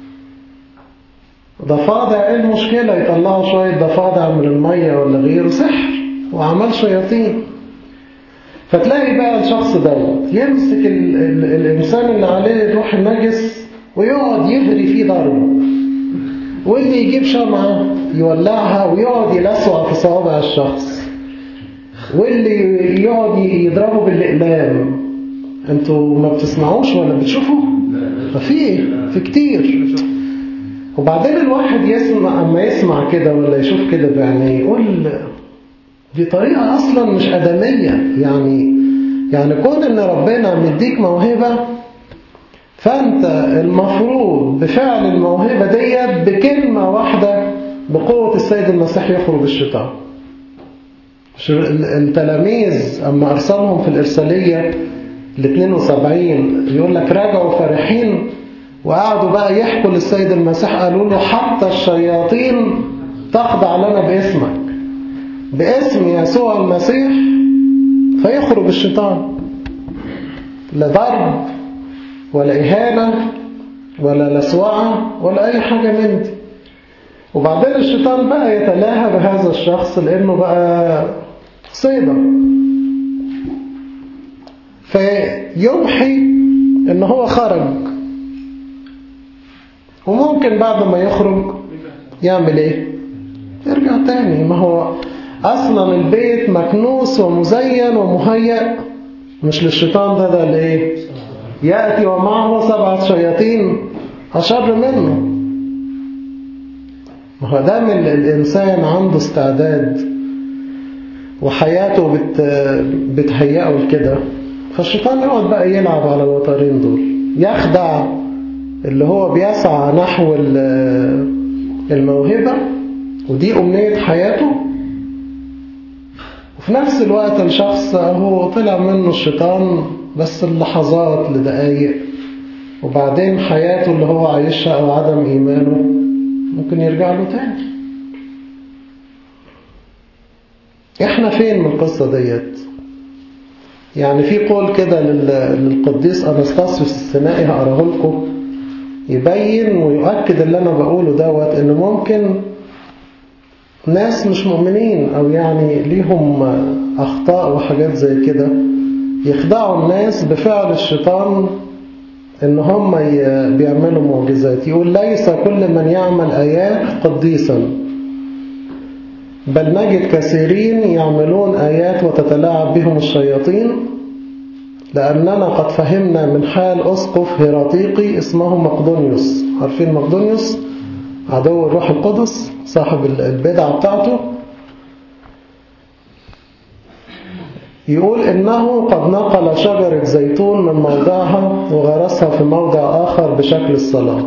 ضفادع ايه المشكلة يطلعوا شوية ضفادع من المية ولا غيره سحر وعمل شياطين فتلاقي بقى الشخص دوت يمسك ال ال الإنسان اللي عليه الروح النجس ويقعد يهري فيه ضربه واللي يجيب شمعة يولعها ويقعد يلسع في صوابع الشخص واللي يقعد يضربه بالإقلام انتوا ما بتسمعوش ولا بتشوفوا ففي في كتير وبعدين الواحد يسمع اما يسمع كده ولا يشوف كده بعينيه يقول دي طريقة أصلا مش أدمية يعني يعني كون إن ربنا مديك موهبة فأنت المفروض بفعل الموهبة ديت بكلمة واحدة بقوة السيد المسيح يخرج الشيطان التلاميذ أما أرسلهم في الإرسالية ال 72 يقول لك راجعوا فرحين وقعدوا بقى يحكوا للسيد المسيح قالوا له حتى الشياطين تخضع لنا باسمك باسم يسوع المسيح فيخرج الشيطان لا ضرب ولا إهانة ولا لسوعة ولا أي حاجة من دي وبعدين الشيطان بقى يتلاهى بهذا الشخص لأنه بقى صيدة فيمحي ان هو خرج وممكن بعد ما يخرج يعمل ايه يرجع تاني ما هو اصلا البيت مكنوس ومزين ومهيأ مش للشيطان ده ده لايه يأتي ومعه سبعة شياطين أشر منه ما هو دام الإنسان عنده استعداد وحياته بت... بتهيئه لكده فالشيطان يقعد بقى يلعب على الوترين دول يخدع اللي هو بيسعى نحو الموهبة ودي أمنية حياته وفي نفس الوقت الشخص هو طلع منه الشيطان بس اللحظات لدقايق وبعدين حياته اللي هو عايشها أو عدم إيمانه ممكن يرجع له تاني احنا فين من القصة ديت يعني في قول كده للقديس أنستاسيوس السمائي هقراه لكم يبين ويؤكد اللي أنا بقوله دوت إن ممكن ناس مش مؤمنين أو يعني ليهم أخطاء وحاجات زي كده يخدعوا الناس بفعل الشيطان إن هم بيعملوا معجزات يقول ليس كل من يعمل آيات قديسا بل نجد كثيرين يعملون آيات وتتلاعب بهم الشياطين لأننا قد فهمنا من حال أسقف هيراطيقي اسمه مقدونيوس عارفين مقدونيوس عدو الروح القدس صاحب البدعة بتاعته يقول إنه قد نقل شجرة زيتون من موضعها وغرسها في موضع آخر بشكل الصلاة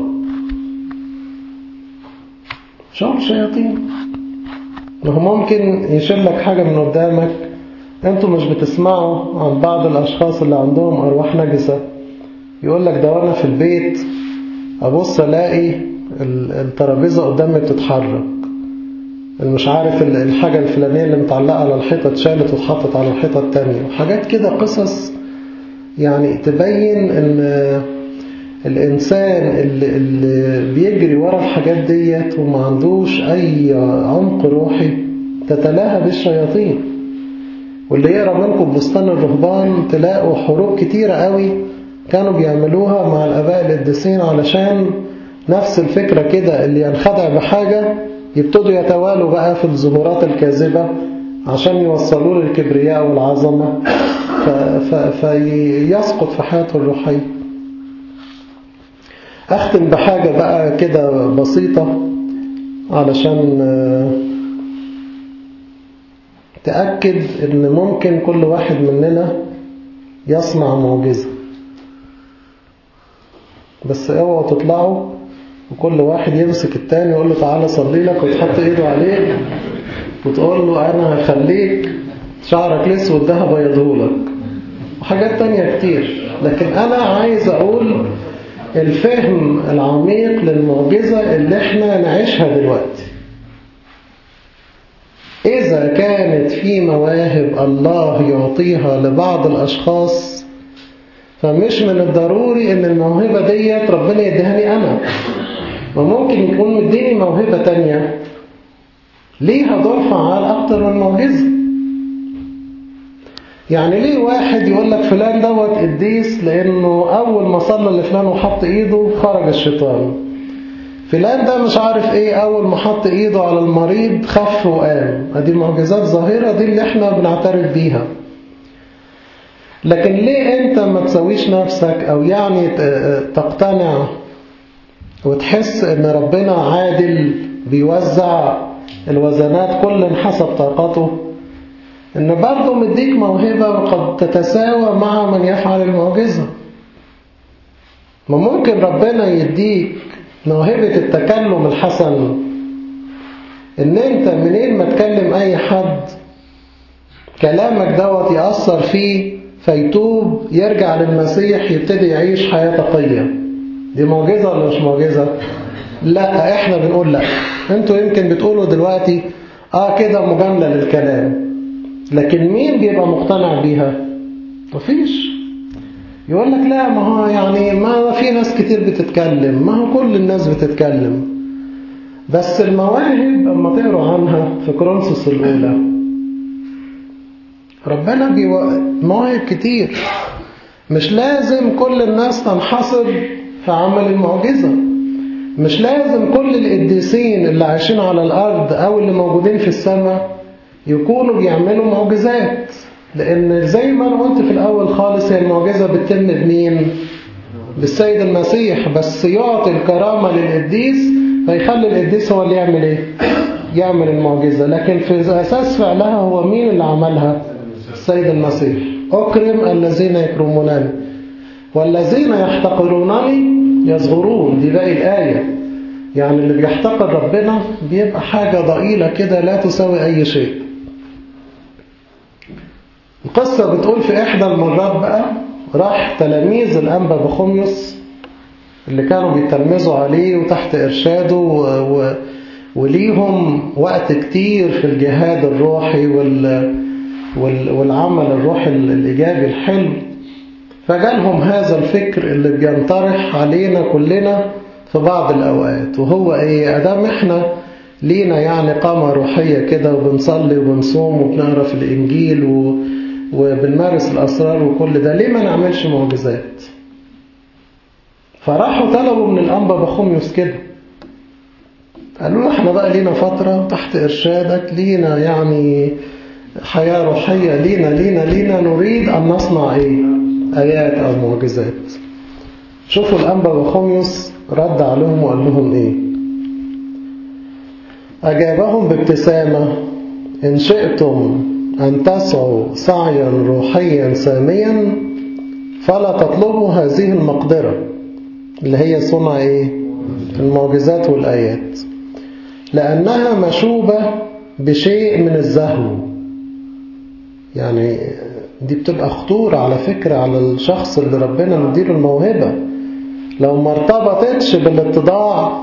شغل شياطين ما هو ممكن يشيلك حاجة من قدامك انتوا مش بتسمعوا عن بعض الأشخاص اللي عندهم أرواح نجسة يقول لك ده وانا في البيت أبص ألاقي الترابيزة قدامي بتتحرك مش عارف الحاجة الفلانية اللي متعلقة على الحيطة اتشالت واتحطت على الحيطة التانية وحاجات كده قصص يعني تبين ان الإنسان اللي, اللي بيجري ورا الحاجات ديت وما عندوش أي عمق روحي تتلاهى بالشياطين واللي يقرأ منكم بستان الرهبان تلاقوا حروب كتيرة قوي كانوا بيعملوها مع الآباء القديسين علشان نفس الفكرة كده اللي ينخدع بحاجة يبتدوا يتوالوا بقى في الظهورات الكاذبة عشان يوصلوا له الكبرياء والعظمة فيسقط في حياته الروحية أختم بحاجة بقى كده بسيطة علشان تأكد إن ممكن كل واحد مننا يصنع معجزة بس اوعوا تطلعوا وكل واحد يمسك التاني ويقول له تعالى صلي لك وتحط ايده عليه وتقول له انا هخليك شعرك الاسود ده هبيضهولك وحاجات تانية كتير لكن انا عايز اقول الفهم العميق للمعجزة اللي احنا نعيشها دلوقتي إذا كانت في مواهب الله يعطيها لبعض الأشخاص فمش من الضروري ان الموهبة ديت ربنا يديهاني انا وممكن يكون مديني موهبة تانية ليها دور فعال اكتر من معجزة يعني ليه واحد يقول لك فلان دوت قديس لانه اول ما صلى لفلان وحط ايده خرج الشيطان فلان ده مش عارف ايه اول ما حط ايده على المريض خف وقام ادي معجزات ظاهرة دي اللي احنا بنعترف بيها لكن ليه انت ما تسويش نفسك او يعني تقتنع وتحس ان ربنا عادل بيوزع الوزنات كل حسب طاقته ان برضه مديك موهبة وقد تتساوى مع من يفعل المعجزة ما ممكن ربنا يديك موهبة التكلم الحسن ان انت منين ما تكلم اي حد كلامك دوت يأثر فيه فيتوب يرجع للمسيح يبتدي يعيش حياة تقية دي معجزة ولا مش معجزة لا احنا بنقول لا انتوا يمكن بتقولوا دلوقتي اه كده مجاملة للكلام لكن مين بيبقى مقتنع بيها مفيش يقول لك لا ما هو يعني ما في ناس كتير بتتكلم ما هو كل الناس بتتكلم بس المواهب اما تقروا عنها في كرونسوس الاولى ربنا مواهب كتير مش لازم كل الناس تنحصر في عمل المعجزة مش لازم كل القديسين اللي عايشين على الأرض أو اللي موجودين في السماء يكونوا بيعملوا معجزات لأن زي ما أنا قلت في الأول خالص هي المعجزة بتتم بمين؟ بالسيد المسيح بس يعطي الكرامة للقديس فيخلي القديس هو اللي يعمل إيه؟ يعمل المعجزة لكن في أساس فعلها هو مين اللي عملها؟ السيد المسيح أكرم الذين يكرمونني والذين يحتقرونني يصغرون دي باقي الآية يعني اللي بيحتقر ربنا بيبقى حاجة ضئيلة كده لا تساوي أي شيء القصة بتقول في إحدى المرات بقى راح تلاميذ الأنبا بخوميوس اللي كانوا بيتلمذوا عليه وتحت إرشاده و... و... وليهم وقت كتير في الجهاد الروحي وال... والعمل الروحي الإيجابي الحلو فجالهم هذا الفكر اللي بينطرح علينا كلنا في بعض الأوقات وهو إيه أدام إحنا لينا يعني قامة روحية كده وبنصلي وبنصوم وبنقرا في الإنجيل و... وبنمارس الأسرار وكل ده ليه ما نعملش معجزات فراحوا طلبوا من الأنبا بخوميوس كده قالوا له احنا بقى لينا فترة تحت إرشادك لينا يعني حياة روحية لينا لينا لينا نريد أن نصنع إيه آيات أو معجزات شوفوا الأنبا بخوميوس رد عليهم وقال لهم إيه أجابهم بابتسامة إن شئتم أن تسعوا سعيا روحيا ساميا فلا تطلبوا هذه المقدرة اللي هي صنع إيه المعجزات والآيات لأنها مشوبة بشيء من الزهو يعني دي بتبقى خطورة على فكرة على الشخص اللي ربنا مديله الموهبة لو ما ارتبطتش بالاتضاع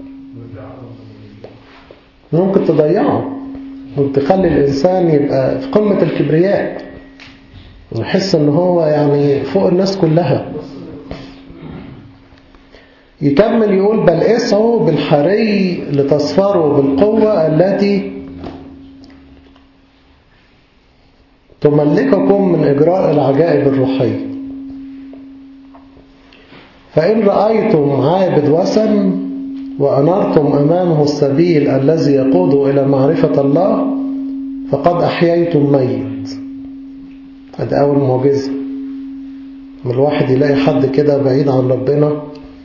ممكن تضيعه وتخلي الإنسان يبقى في قمة الكبرياء يحس ان هو يعني فوق الناس كلها يكمل يقول بل اسعوا بالحري لتصفروا بالقوة التي تملككم من إجراء العجائب الروحية فإن رأيتم عابد وثن وأنرتم أمامه السبيل الذي يقود إلى معرفة الله فقد أحييتم ميت هذا أول معجزة من الواحد يلاقي حد كده بعيد عن ربنا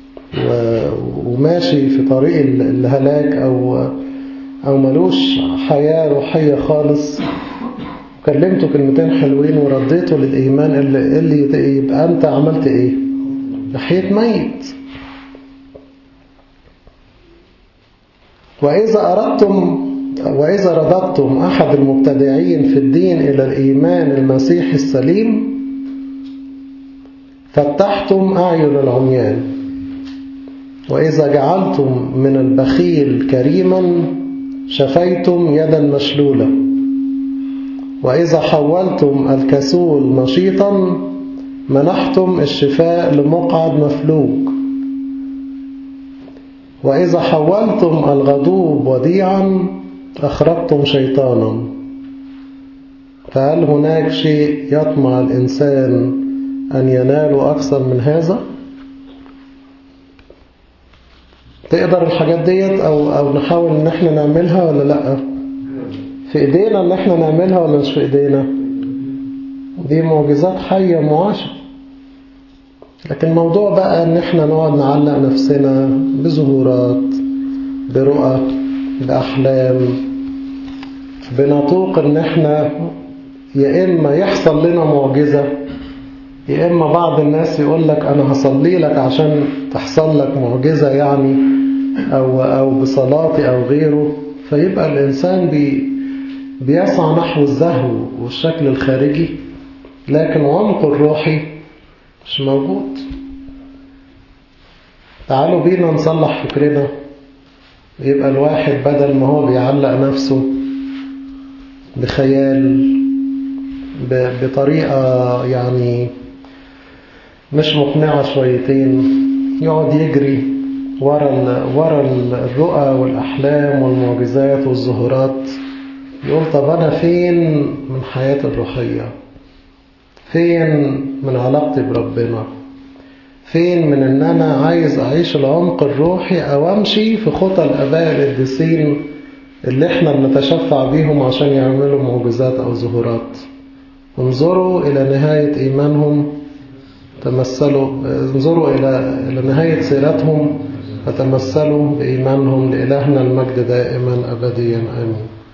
وماشي في طريق الهلاك أو أو ملوش حياة روحية خالص كلمته كلمتين حلوين ورديته للإيمان اللي, اللي يبقى أنت عملت إيه أحييت ميت وإذا أردتم وإذا رددتم أحد المبتدعين في الدين إلى الإيمان المسيحي السليم فتحتم أعين العميان وإذا جعلتم من البخيل كريما شفيتم يدا مشلولة وإذا حولتم الكسول نشيطا منحتم الشفاء لمقعد مفلوج وإذا حولتم الغضوب وديعا أخرجتم شيطانا فهل هناك شيء يطمع الإنسان أن يناله أكثر من هذا؟ تقدر الحاجات ديت أو, أو نحاول إن احنا نعملها ولا لأ؟ في إيدينا إن احنا نعملها ولا مش في إيدينا؟ دي معجزات حية معاشة لكن الموضوع بقى ان احنا نقعد نعلق نفسنا بظهورات برؤى بأحلام بنطوق ان احنا يا اما يحصل لنا معجزة يا اما بعض الناس يقول لك انا هصلي لك عشان تحصل لك معجزة يعني او, أو بصلاتي او غيره فيبقى الانسان بي بيسعى نحو الزهو والشكل الخارجي لكن عمقه الروحي مش موجود تعالوا بينا نصلح فكرنا يبقى الواحد بدل ما هو بيعلق نفسه بخيال بطريقة يعني مش مقنعة شويتين يقعد يجري ورا ورا الرؤى والأحلام والمعجزات والظهورات يقول طب أنا فين من حياتي الروحية فين من علاقتي بربنا فين من ان انا عايز اعيش العمق الروحي او امشي في خطى الاباء القديسين اللي احنا بنتشفع بيهم عشان يعملوا معجزات او ظهورات انظروا الى نهاية ايمانهم تمثلوا انظروا الى الى نهاية سيرتهم فتمثلوا بايمانهم لالهنا المجد دائما ابديا امين